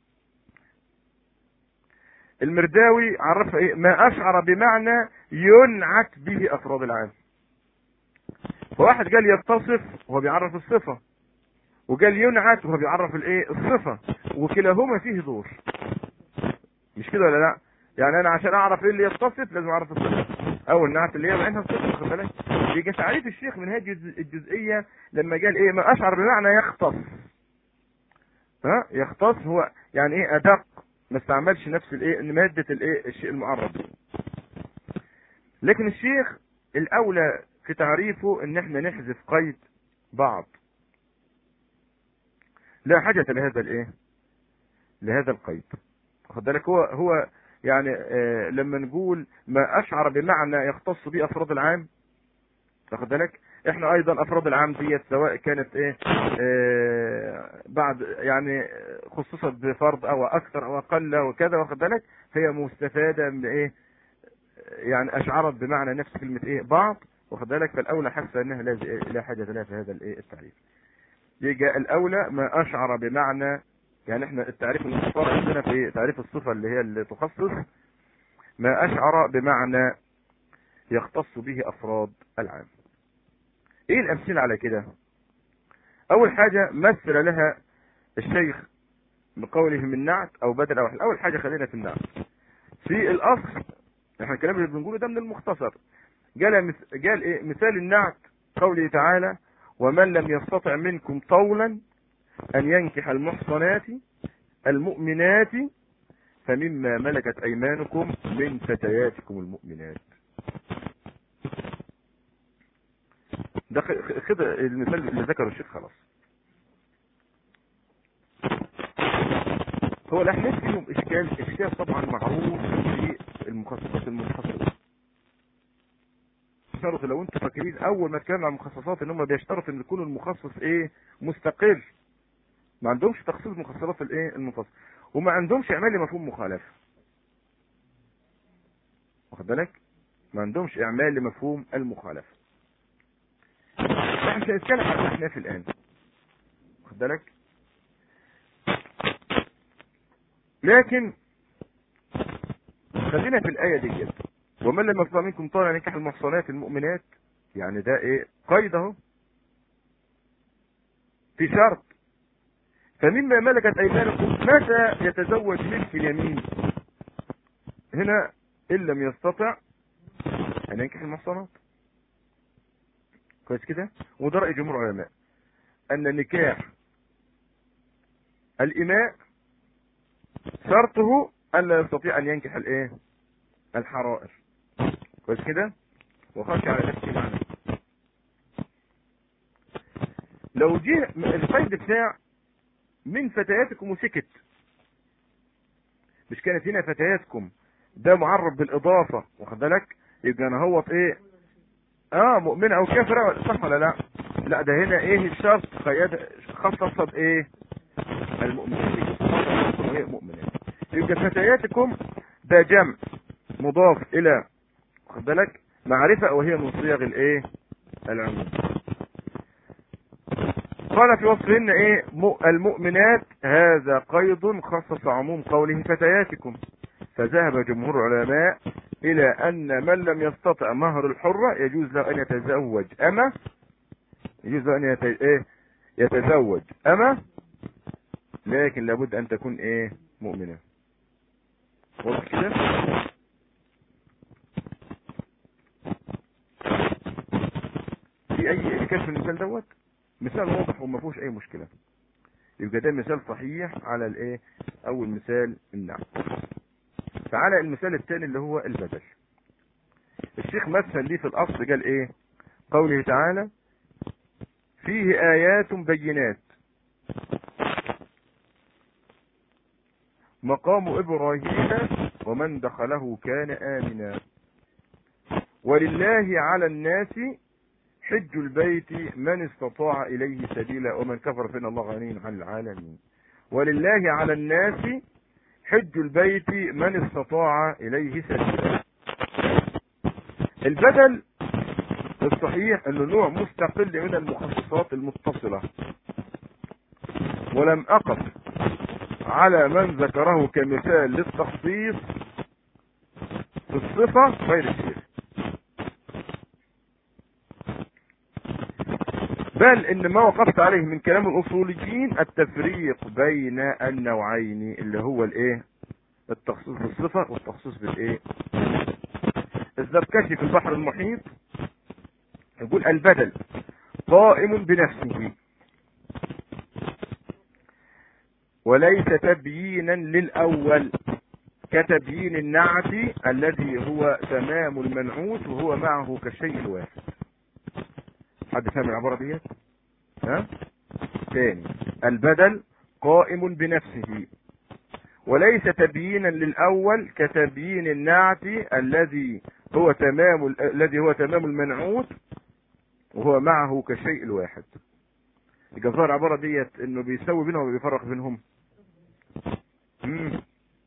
A: المرداوي عرفها ايه ما اشعر بمعنى ينعت به افراد العام فواحد قال يتصف وهو بيعرف الصفة وقال ينعت وهو بيعرف الايه الصفة وكلاهما فيه دور مش كده ولا لا يعني انا عشان اعرف ايه اللي يتصف لازم اعرف الصفة او النعت اللي هي بعينها الصفة واخد بالك يجي تعريف الشيخ من هذه الجزئية لما قال ايه ما اشعر بمعنى يختص ها يختص هو يعني ايه ادق ما استعملش نفس الايه مادة الايه الشيء المعرف لكن الشيخ الاولى في تعريفه ان احنا نحذف قيد بعض لا حاجة لهذا الايه لهذا القيد واخد بالك هو هو يعني آه لما نقول ما اشعر بمعنى يختص به افراد العام واخد بالك احنا ايضا افراد العام ديت سواء كانت ايه آه بعد يعني خصصت بفرض او اكثر او اقل وكذا واخد بالك هي مستفاده من ايه يعني اشعرت بمعنى نفس كلمه ايه بعض واخد بالك فالاولى حاسه انها لا, لا حاجه لها في هذا الايه التعريف يجي الاولى ما اشعر بمعنى يعني احنا التعريف المختار عندنا في تعريف الصفه اللي هي اللي تخصص ما اشعر بمعنى يختص به افراد العام ايه الامثله على كده اول حاجه مثل لها الشيخ بقوله من نعت او بدل او اول حاجه خلينا في النعت في الاصل احنا الكلام اللي بنقوله ده من المختصر قال قال ايه مثال النعت قوله تعالى ومن لم يستطع منكم طولا ان ينكح المحصنات المؤمنات فمما ملكت ايمانكم من فتياتكم المؤمنات ده خد المثال اللي ذكره الشيخ خلاص هو الاحناف فيهم اشكال اشكال طبعا معروف في المخصصات المنحصره اشترط لو انتوا فاكرين اول ما اتكلمنا عن المخصصات ان هم بيشترطوا ان يكون المخصص ايه مستقل ما عندهمش تخصيص مخصصات الايه المنفصل وما عندهمش اعمال لمفهوم مخالفه واخد بالك ما عندهمش اعمال لمفهوم المخالفه احنا مش هنتكلم عن الاحناف الان واخد بالك لكن خلينا في الايه دي جدا ومن لم يستطع منكم طالع نكاح المحصنات المؤمنات يعني ده ايه قيد اهو في شرط فمما ملكت ايمانكم متى يتزوج ملك اليمين هنا ان لم يستطع ان ينكح المحصنات كويس كده وده راي جمهور العلماء ان نكاح الاماء شرطه ان لا يستطيع ان ينكح الايه الحرائر كويس كده وخشي على نفسه معنى لو جه القيد بتاع من فتياتكم وسكت مش كانت هنا فتياتكم ده معرف بالاضافه واخد بالك يبقى انا هو ايه اه مؤمنه او كافره صح ولا لا لا ده هنا ايه الشرط قيد خصص بايه المؤمنين ايه مؤمنين يبقى فتياتكم ده جمع مضاف الى واخد بالك معرفه وهي من صيغ الايه العموم قال في وصفهن ايه المؤمنات هذا قيد خصص عموم قوله فتياتكم فذهب جمهور العلماء الى ان من لم يستطع مهر الحرة يجوز له ان يتزوج اما يجوز له ان يت... ايه يتزوج اما لكن لابد ان تكون ايه مؤمنة واضح كده في اي كشف المثال دوت مثال واضح وما فيهوش اي مشكلة يبقى ده مثال صحيح على الايه اول مثال النعم تعالى المثال الثاني اللي هو البدل الشيخ مثل ليه في الاصل قال ايه قوله تعالى فيه ايات بينات مقام ابراهيم ومن دخله كان امنا ولله على الناس حج البيت من استطاع اليه سبيلا ومن كفر فان الله غني عن العالمين ولله على الناس حج البيت من استطاع اليه سبيلا البدل الصحيح انه نوع مستقل من المخصصات المتصلة ولم اقف على من ذكره كمثال للتخصيص في الصفة غير الشيخ بل ان ما وقفت عليه من كلام الاصوليين التفريق بين النوعين اللي هو الايه التخصيص بالصفة والتخصيص بالايه الزركشي في البحر المحيط يقول البدل قائم بنفسه وليس تبيينا للاول كتبيين النعت الذي هو تمام المنعوت وهو معه كالشيء الواحد حد فاهم العبارة ديت ها ثاني البدل قائم بنفسه وليس تبيينا للاول كتبيين النعت الذي هو تمام ال- الذي هو تمام المنعوت وهو معه كالشيء الواحد الجزار العبارة ديت انه بيسوي بينهم وبيفرق بينهم مم.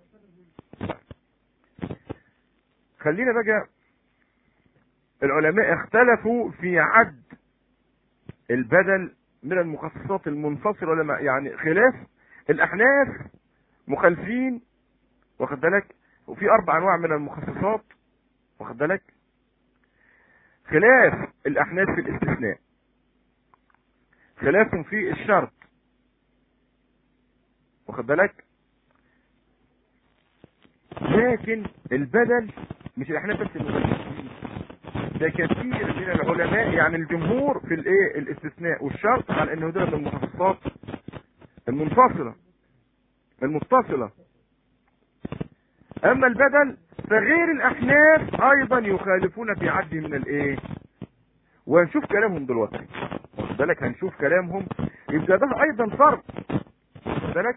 A: خلينا بقى العلماء اختلفوا في عد البدل من المخصصات المنفصلة ولا ما يعني خلاف الأحناف مخالفين واخد بالك وفي أربع أنواع من المخصصات واخد بالك خلاف الأحناف في الاستثناء خلاف في الشرط واخد بالك لكن البدل مش الأحناف بس المخالفين ده كثير من العلماء يعني الجمهور في الايه الاستثناء والشرط على انه ده من المخصصات المنفصله المتصله اما البدل فغير الاحناف ايضا يخالفون في عد من الايه وهنشوف كلامهم دلوقتي واخد بالك هنشوف كلامهم يبقى ده ايضا فرق واخد بالك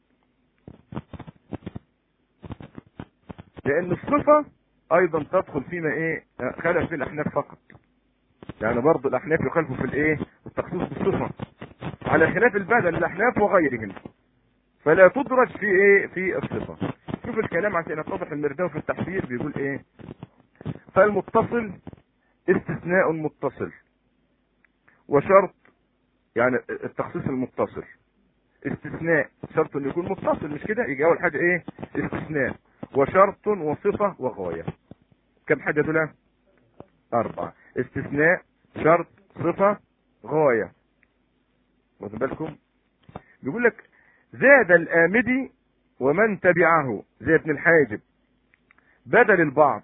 A: لان الصفه ايضا تدخل فيما ايه خلف في الاحناف فقط يعني برضه الاحناف يخالفوا في الايه التخصيص بالصفه على خلاف البدل الاحناف وغيرهم فلا تدرج في ايه في الصفه شوف الكلام عشان يتضح المرداوي في التحرير بيقول ايه فالمتصل استثناء متصل وشرط يعني التخصيص المتصل استثناء شرط انه يكون متصل مش كده يجي اول حاجه ايه استثناء وشرط وصفة وغاية كم حاجة دول أربعة استثناء شرط صفة غاية واخد بالكم بيقول لك زاد الآمدي ومن تبعه زي ابن الحاجب بدل البعض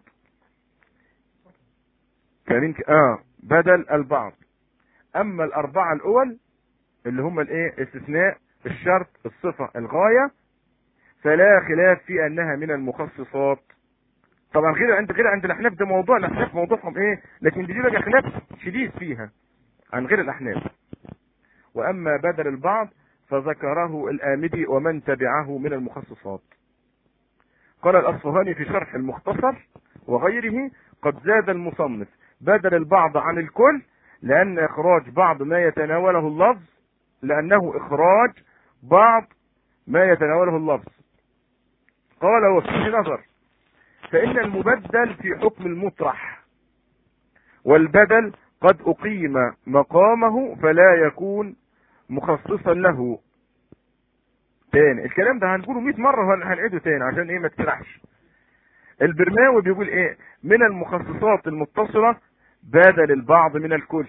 A: كان اه بدل البعض اما الاربعة الاول اللي هم الايه استثناء الشرط الصفة الغاية فلا خلاف في انها من المخصصات طبعا غير عند غير عند الاحناف ده موضوع الاحناف موضوعهم ايه لكن دي بقى خلاف شديد فيها عن غير الاحناف واما بدل البعض فذكره الامدي ومن تبعه من المخصصات قال الاصفهاني في شرح المختصر وغيره قد زاد المصنف بدل البعض عن الكل لان اخراج بعض ما يتناوله اللفظ لانه اخراج بعض ما يتناوله اللفظ قال وفيه نظر فإن المبدل في حكم المطرح والبدل قد أقيم مقامه فلا يكون مخصصا له تاني الكلام ده هنقوله 100 مرة هنعيده تاني عشان ايه ما تسرحش البرماوي بيقول ايه من المخصصات المتصلة بدل البعض من الكل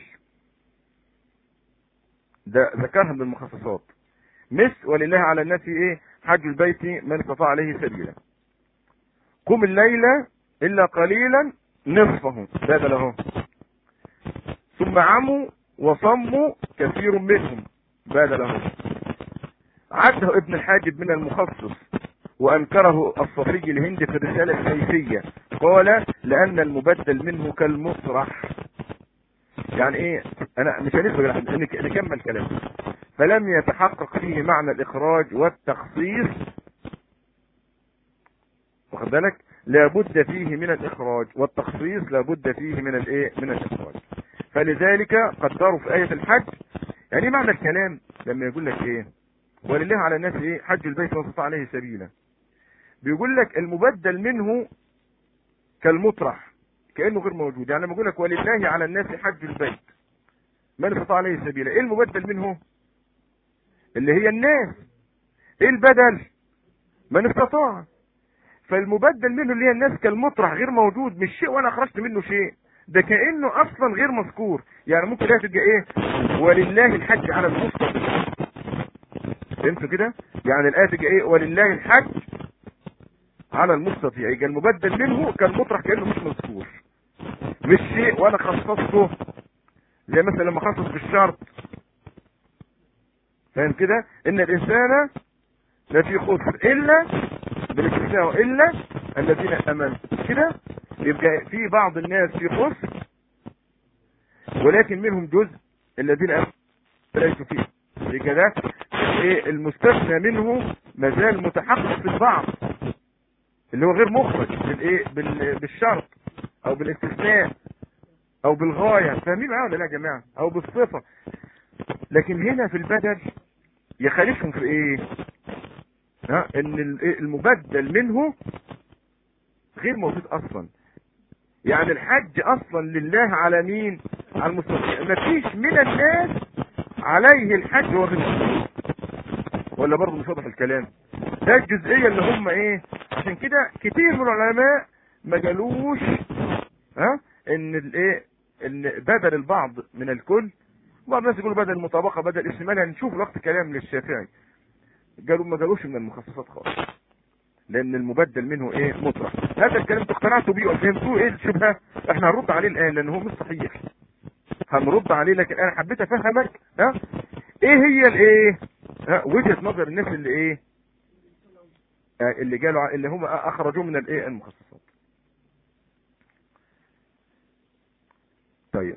A: ده ذكرها من المخصصات مس ولله على الناس ايه حج البيت من استطاع عليه سبيلا قم الليلة الا قليلا نصفه بدل اهو ثم عموا وصموا كثير منهم بدل اهو عده ابن الحاجب من المخصص وانكره الصفي الهندي في الرسالة السيفية قال لان المبدل منه كالمصرح يعني ايه انا مش هنسبق نكمل كلام فلم يتحقق فيه معنى الاخراج والتخصيص واخد بالك لابد فيه من الاخراج والتخصيص لابد فيه من الايه من الاخراج فلذلك قدروا في آية الحج يعني معنى الكلام لما يقول لك ايه ولله على الناس ايه حج البيت من استطاع عليه سبيلا بيقول لك المبدل منه كالمطرح كانه غير موجود يعني لما يقول لك ولله على الناس حج البيت من استطاع عليه سبيلا ايه المبدل منه اللي هي الناس ايه البدل من استطاع فالمبدل منه اللي هي الناس كالمطرح غير موجود مش شيء وانا اخرجت منه شيء ده كانه اصلا غير مذكور يعني ممكن ده تبقى ايه ولله الحج على المستطيع فهمتوا كده يعني الايه تبقى ايه ولله الحج على المستطيع يبقى المبدل منه كان مطرح كانه مش مذكور مش شيء وانا خصصته زي مثلا لما خصص بالشرط فاهم كده ان الانسان لا في خسر الا بالاستثناء الا الذين امنوا كده يبقى في بعض الناس في خسر ولكن منهم جزء الذين امنوا ليسوا فيه يبقى ده ايه المستثنى منه مازال متحقق في البعض اللي هو غير مخرج بالايه بالشرط او بالاستثناء او بالغايه فاهمين معايا ولا لا يا جماعه او بالصفه لكن هنا في البدل يخالفهم في ايه ها ان المبدل منه غير موجود اصلا يعني الحج اصلا لله على مين على المستطيع مفيش من الناس عليه الحج وغير ولا برضه مش واضح الكلام ده الجزئيه اللي هم ايه عشان كده كتير من العلماء ما قالوش ها ان الايه ان بدل البعض من الكل بعض الناس يقولوا بدل المطابقه بدل الاشتمال هنشوف وقت كلام للشافعي قالوا ما قالوش من المخصصات خالص لان المبدل منه ايه مطرح هذا الكلام انتوا اقتنعتوا بيه وفهمتوه ايه الشبهه احنا هنرد عليه الان لان هو مش صحيح هنرد عليه لكن انا حبيت افهمك ها ايه هي الايه ها وجهه نظر الناس اللي ايه آه اللي قالوا اللي هم اخرجوه من الايه المخصصات طيب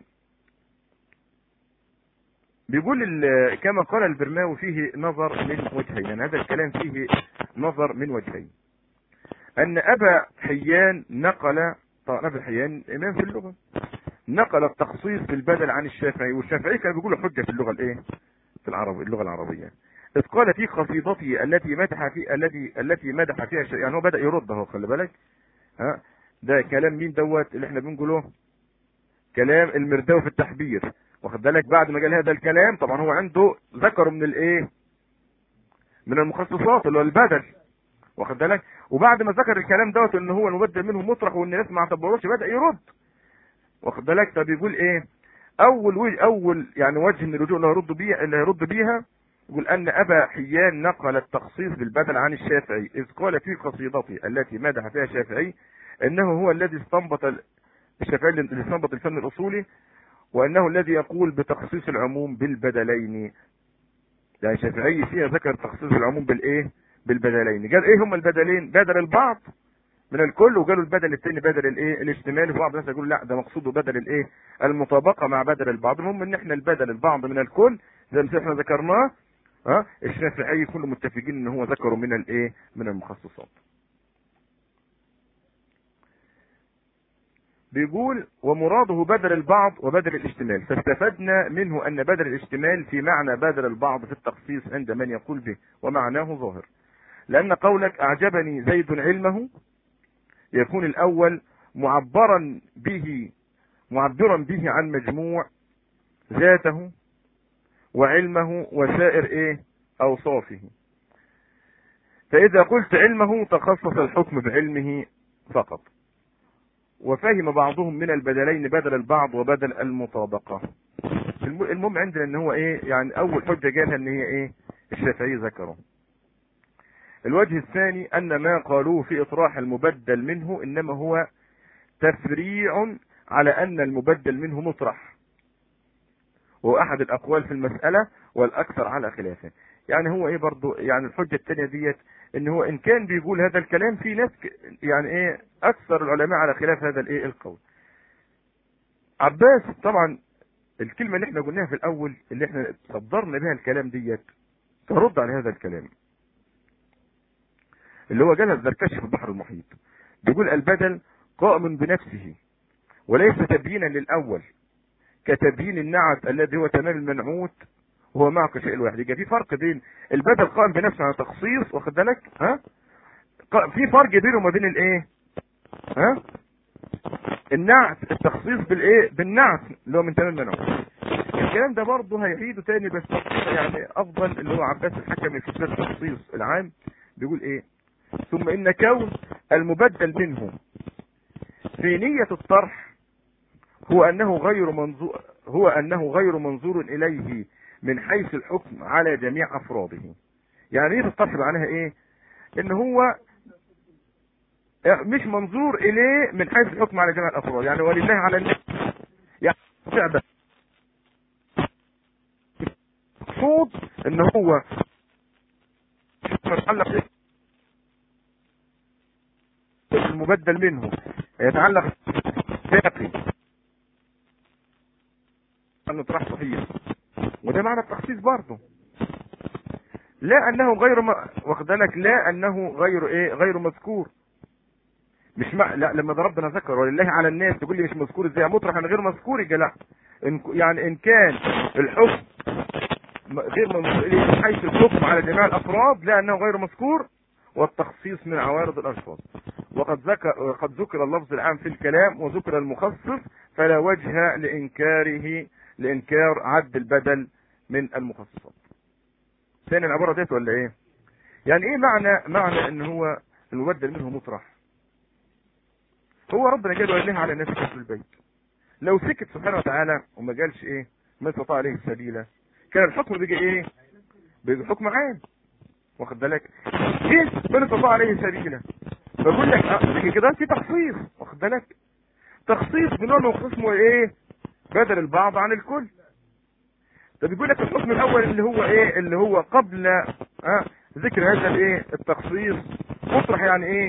A: بيقول كما قال البرماوي فيه نظر من وجهين يعني هذا الكلام فيه نظر من وجهين ان ابا حيان نقل طبعا ابا حيان امام في اللغه نقل التخصيص بالبدل عن الشافعي والشافعي كان بيقول حجه في اللغه الايه في العرب اللغه العربيه اذ قال في قصيدته التي مدح في التي التي مدح فيها شيء يعني هو بدا يرد اهو خلي بالك ها ده كلام مين دوت اللي احنا بنقوله كلام المرداوي في التحبير واخد بالك بعد ما قال هذا الكلام طبعا هو عنده ذكره من الايه من المخصصات اللي هو البدل واخد بالك وبعد ما ذكر الكلام دوت ان هو المبدل منه مطرح وان الناس ما اعتبروش بدا يرد واخد بالك فبيقول ايه اول وجه اول يعني وجه من الرجوع اللي هيرد بيها اللي هيرد بيها يقول ان ابا حيان نقل التخصيص بالبدل عن الشافعي اذ قال في قصيدته التي مدح فيها الشافعي انه هو الذي استنبط الشافعي اللي استنبط الفن الاصولي وانه الذي يقول بتخصيص العموم بالبدلين يعني الشافعي فيها ذكر تخصيص العموم بالايه بالبدلين قال ايه هما البدلين بدل البعض من الكل وقالوا البدل الثاني بدل الايه الاشتمال في بعض الناس يقول لا ده مقصوده بدل الايه المطابقه مع بدل البعض المهم ان احنا البدل البعض من الكل زي ما احنا ذكرناه ها الشافعي كلهم متفقين ان هو ذكره من الايه من المخصصات بيقول ومراده بدل البعض وبدل الاشتمال فاستفدنا منه ان بدل الاشتمال في معنى بدل البعض في التخصيص عند من يقول به ومعناه ظاهر لان قولك اعجبني زيد علمه يكون الاول معبرا به معبرا به عن مجموع ذاته وعلمه وسائر ايه اوصافه فاذا قلت علمه تخصص الحكم بعلمه فقط وفهم بعضهم من البدلين بدل البعض وبدل المطابقة المهم عندنا ان هو ايه يعني اول حجة جالها ان هي ايه الشافعي ذكره الوجه الثاني ان ما قالوه في اطراح المبدل منه انما هو تفريع على ان المبدل منه مطرح وهو احد الاقوال في المسألة والاكثر على خلافه يعني هو ايه برضو يعني الحجة الثانية ديت ان هو ان كان بيقول هذا الكلام في ناس يعني ايه اكثر العلماء على خلاف هذا الايه القول عباس طبعا الكلمة اللي احنا قلناها في الاول اللي احنا صدرنا بها الكلام ديت ترد على هذا الكلام اللي هو جالها الزركشي في البحر المحيط بيقول البدل قائم بنفسه وليس تبيينا للاول كتبيين النعت الذي هو تمام المنعوت وهو معك شيء الواحد يبقى في فرق بين البدل قائم بنفسه على تخصيص واخد بالك ها في فرق بينه وما بين الايه ها النعت التخصيص بالايه بالنعت اللي هو من تمام المنعوت الكلام ده برضه هيعيده تاني بس يعني افضل اللي هو عباس الحكمي في كتاب التخصيص العام بيقول ايه ثم ان كون المبدل منه في نية الطرح هو انه غير منظور هو انه غير منظور اليه من حيث الحكم على جميع افراده يعني ايه الطرح معناها ايه ان هو مش منظور اليه من حيث الحكم على جميع الافراد يعني ولله على الناس يعني فعلا مقصود ان هو يتعلق المبدل منه يتعلق باقي انه طرح صحيح وده معنى التخصيص برضه لا انه غير ما واخد بالك لا انه غير ايه غير مذكور مش مع... لا لما ده ربنا ذكر ولله على الناس تقول لي مش مذكور ازاي مطرح غير مذكور يبقى لا إن... يعني ان كان الحكم غير منظور اليه من حيث الحكم على جميع الافراد لا انه غير مذكور والتخصيص من عوارض الالفاظ وقد ذكر قد ذكر اللفظ العام في الكلام وذكر المخصص فلا وجه لانكاره لانكار عد البدل من المخصصات ثاني العباره ديت ولا ايه يعني ايه معنى معنى ان هو المبدل منه مطرح هو ربنا جل وعلا على الناس في البيت لو سكت سبحانه وتعالى وما قالش ايه ما استطاع عليه السبيل كان الحكم بيجي ايه بيجي حكم عام واخد بالك ايه من استطاع عليه سبيلا بقول لك اه كده في تخصيص واخد بالك تخصيص بنوع من قسمه ايه بدل البعض عن الكل طب يقول لك الحكم الاول اللي هو ايه اللي هو قبل اه ذكر هذا الايه التخصيص مطرح يعني ايه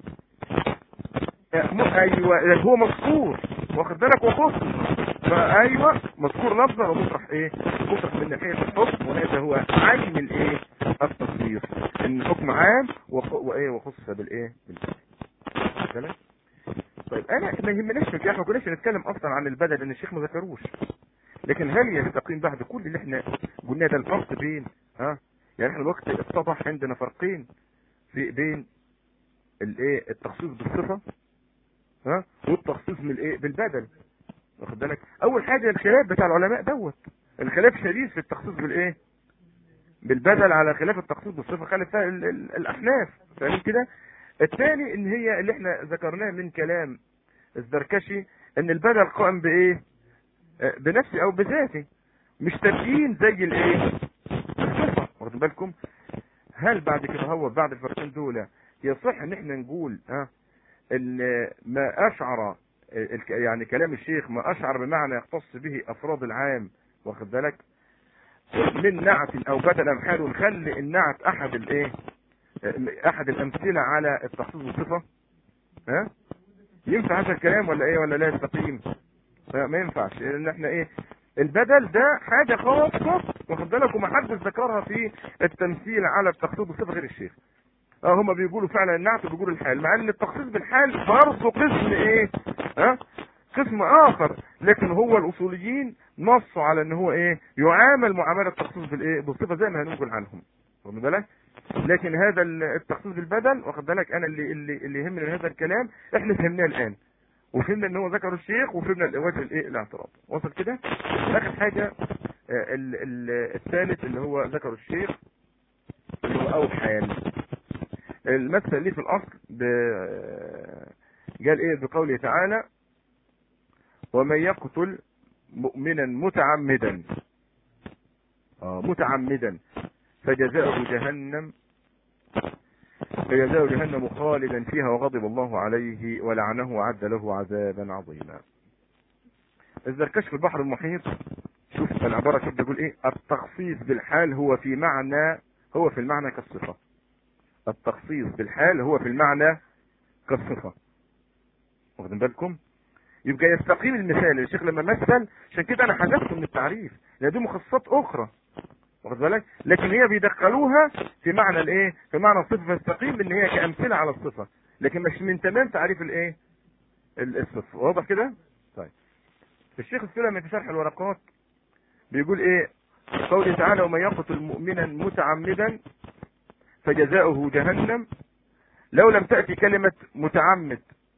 A: ايوه هو مذكور واخد بالك وخص فايوه مذكور لفظا ومطرح ايه مطرح من ناحيه الحكم وهذا هو عين الايه التصريف ان الحكم عام وايه وخص بالايه بالبدل طيب انا ما يهمناش في احنا ما كناش نتكلم اصلا عن البدل لان الشيخ ما ذكروش لكن هل يستقيم بعد كل اللي احنا قلنا ده الفرق بين ها يعني احنا الوقت اتضح عندنا فرقين في بين الايه التخصيص بالصفه ها والتخصيص من الايه بالبدل واخد بالك اول حاجه الخلاف بتاع العلماء دوت الخلاف شديد في التخصيص بالايه بالبدل على خلاف التخصيص بالصفه خالف فيها الاحناف فاهم كده الثاني ان هي اللي احنا ذكرناه من كلام الزركشي ان البدل قائم بايه بنفسه او بذاته مش تبيين زي الايه الصفه واخد بالكم هل بعد كده هو بعد الفرقين دول يصح ان احنا نقول ها ان ما اشعر يعني كلام الشيخ ما اشعر بمعنى يختص به افراد العام واخد بالك من نعت او بدل امحال ونخلي النعت احد الايه احد الامثله على التخصيص بالصفه ها ينفع هذا الكلام ولا ايه ولا لا يستقيم ما ينفعش لان احنا ايه البدل ده حاجه خاصه واخد بالك ومحدش ذكرها في التمثيل على التخصيص بالصفه غير الشيخ اه هم بيقولوا فعلا النعت وبيقولوا الحال مع ان التخصيص بالحال برضه قسم ايه ها قسم اخر لكن هو الاصوليين نصوا على ان هو ايه يعامل معامله التخصيص بالايه بالصفه زي ما هنقول عنهم واخد بالك لكن هذا التخصيص بالبدل واخد بالك انا اللي اللي اللي يهمني من هذا الكلام احنا فهمناه الان وفهمنا ان هو ذكر الشيخ وفهمنا وجه الايه الاعتراض وصل كده اخر حاجه ال- ال- الثالث اللي هو ذكر الشيخ اللي هو او حال المثل اللي في الاصل ب... قال ايه بقوله تعالى ومن يقتل مؤمنا متعمدا آه متعمدا فجزاؤه جهنم فجزاؤه جهنم خالدا فيها وغضب الله عليه ولعنه وعد له عذابا عظيما الزركش في البحر المحيط شوف العبارة شوف بيقول ايه التخصيص بالحال هو في معنى هو في المعنى كالصفة التخصيص بالحال هو في المعنى كالصفة واخدين بالكم يبقى يستقيم المثال الشيخ لما مثل عشان كده انا حذفته من التعريف لان دي مخصصات اخرى واخد بالك لكن هي بيدخلوها في معنى الايه في معنى الصفه فيستقيم ان هي كامثله على الصفه لكن مش من تمام تعريف الايه ال- الصفه واضح كده طيب الشيخ السلمي في شرح الورقات بيقول ايه قوله تعالى ومن يقتل مؤمنا متعمدا فجزاؤه جهنم لو لم تأتي كلمة متعمد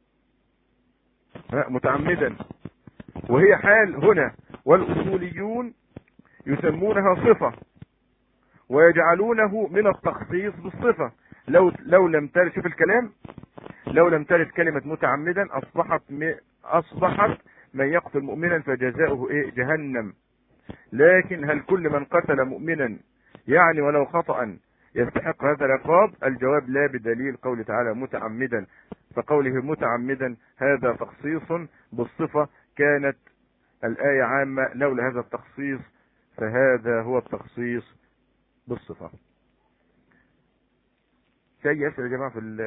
A: ها، متعمدا وهي حال هنا والأصوليون يسمونها صفة ويجعلونه من التخصيص بالصفة لو لو لم ترد شوف الكلام لو لم ترد كلمة متعمدا أصبحت م... أصبحت من يقتل مؤمنا فجزاؤه إيه جهنم لكن هل كل من قتل مؤمنا يعني ولو خطأ يستحق هذا العقاب الجواب لا بدليل قول تعالى متعمدا فقوله متعمدا هذا تخصيص بالصفة كانت الآية عامة لولا هذا التخصيص فهذا هو التخصيص بالصفة في أي أسئلة يا جماعة في ال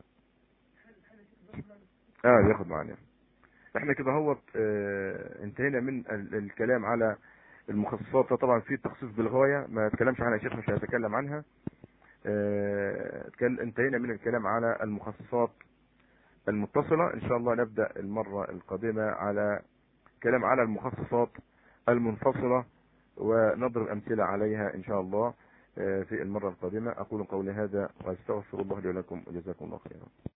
A: اه ياخد معانا احنا كده هو اه انتهينا من ال- الكلام على المخصصات طبعا في التخصيص بالغاية ما اتكلمش عنها شيخ مش هيتكلم عنها اه اتكل- انتهينا من الكلام على المخصصات المتصلة ان شاء الله نبدأ المرة القادمة على كلام على المخصصات المنفصلة ونضرب أمثلة عليها إن شاء الله آه، في المرة القادمة أقول قولي هذا وأستغفر الله لي ولكم وجزاكم الله خيرا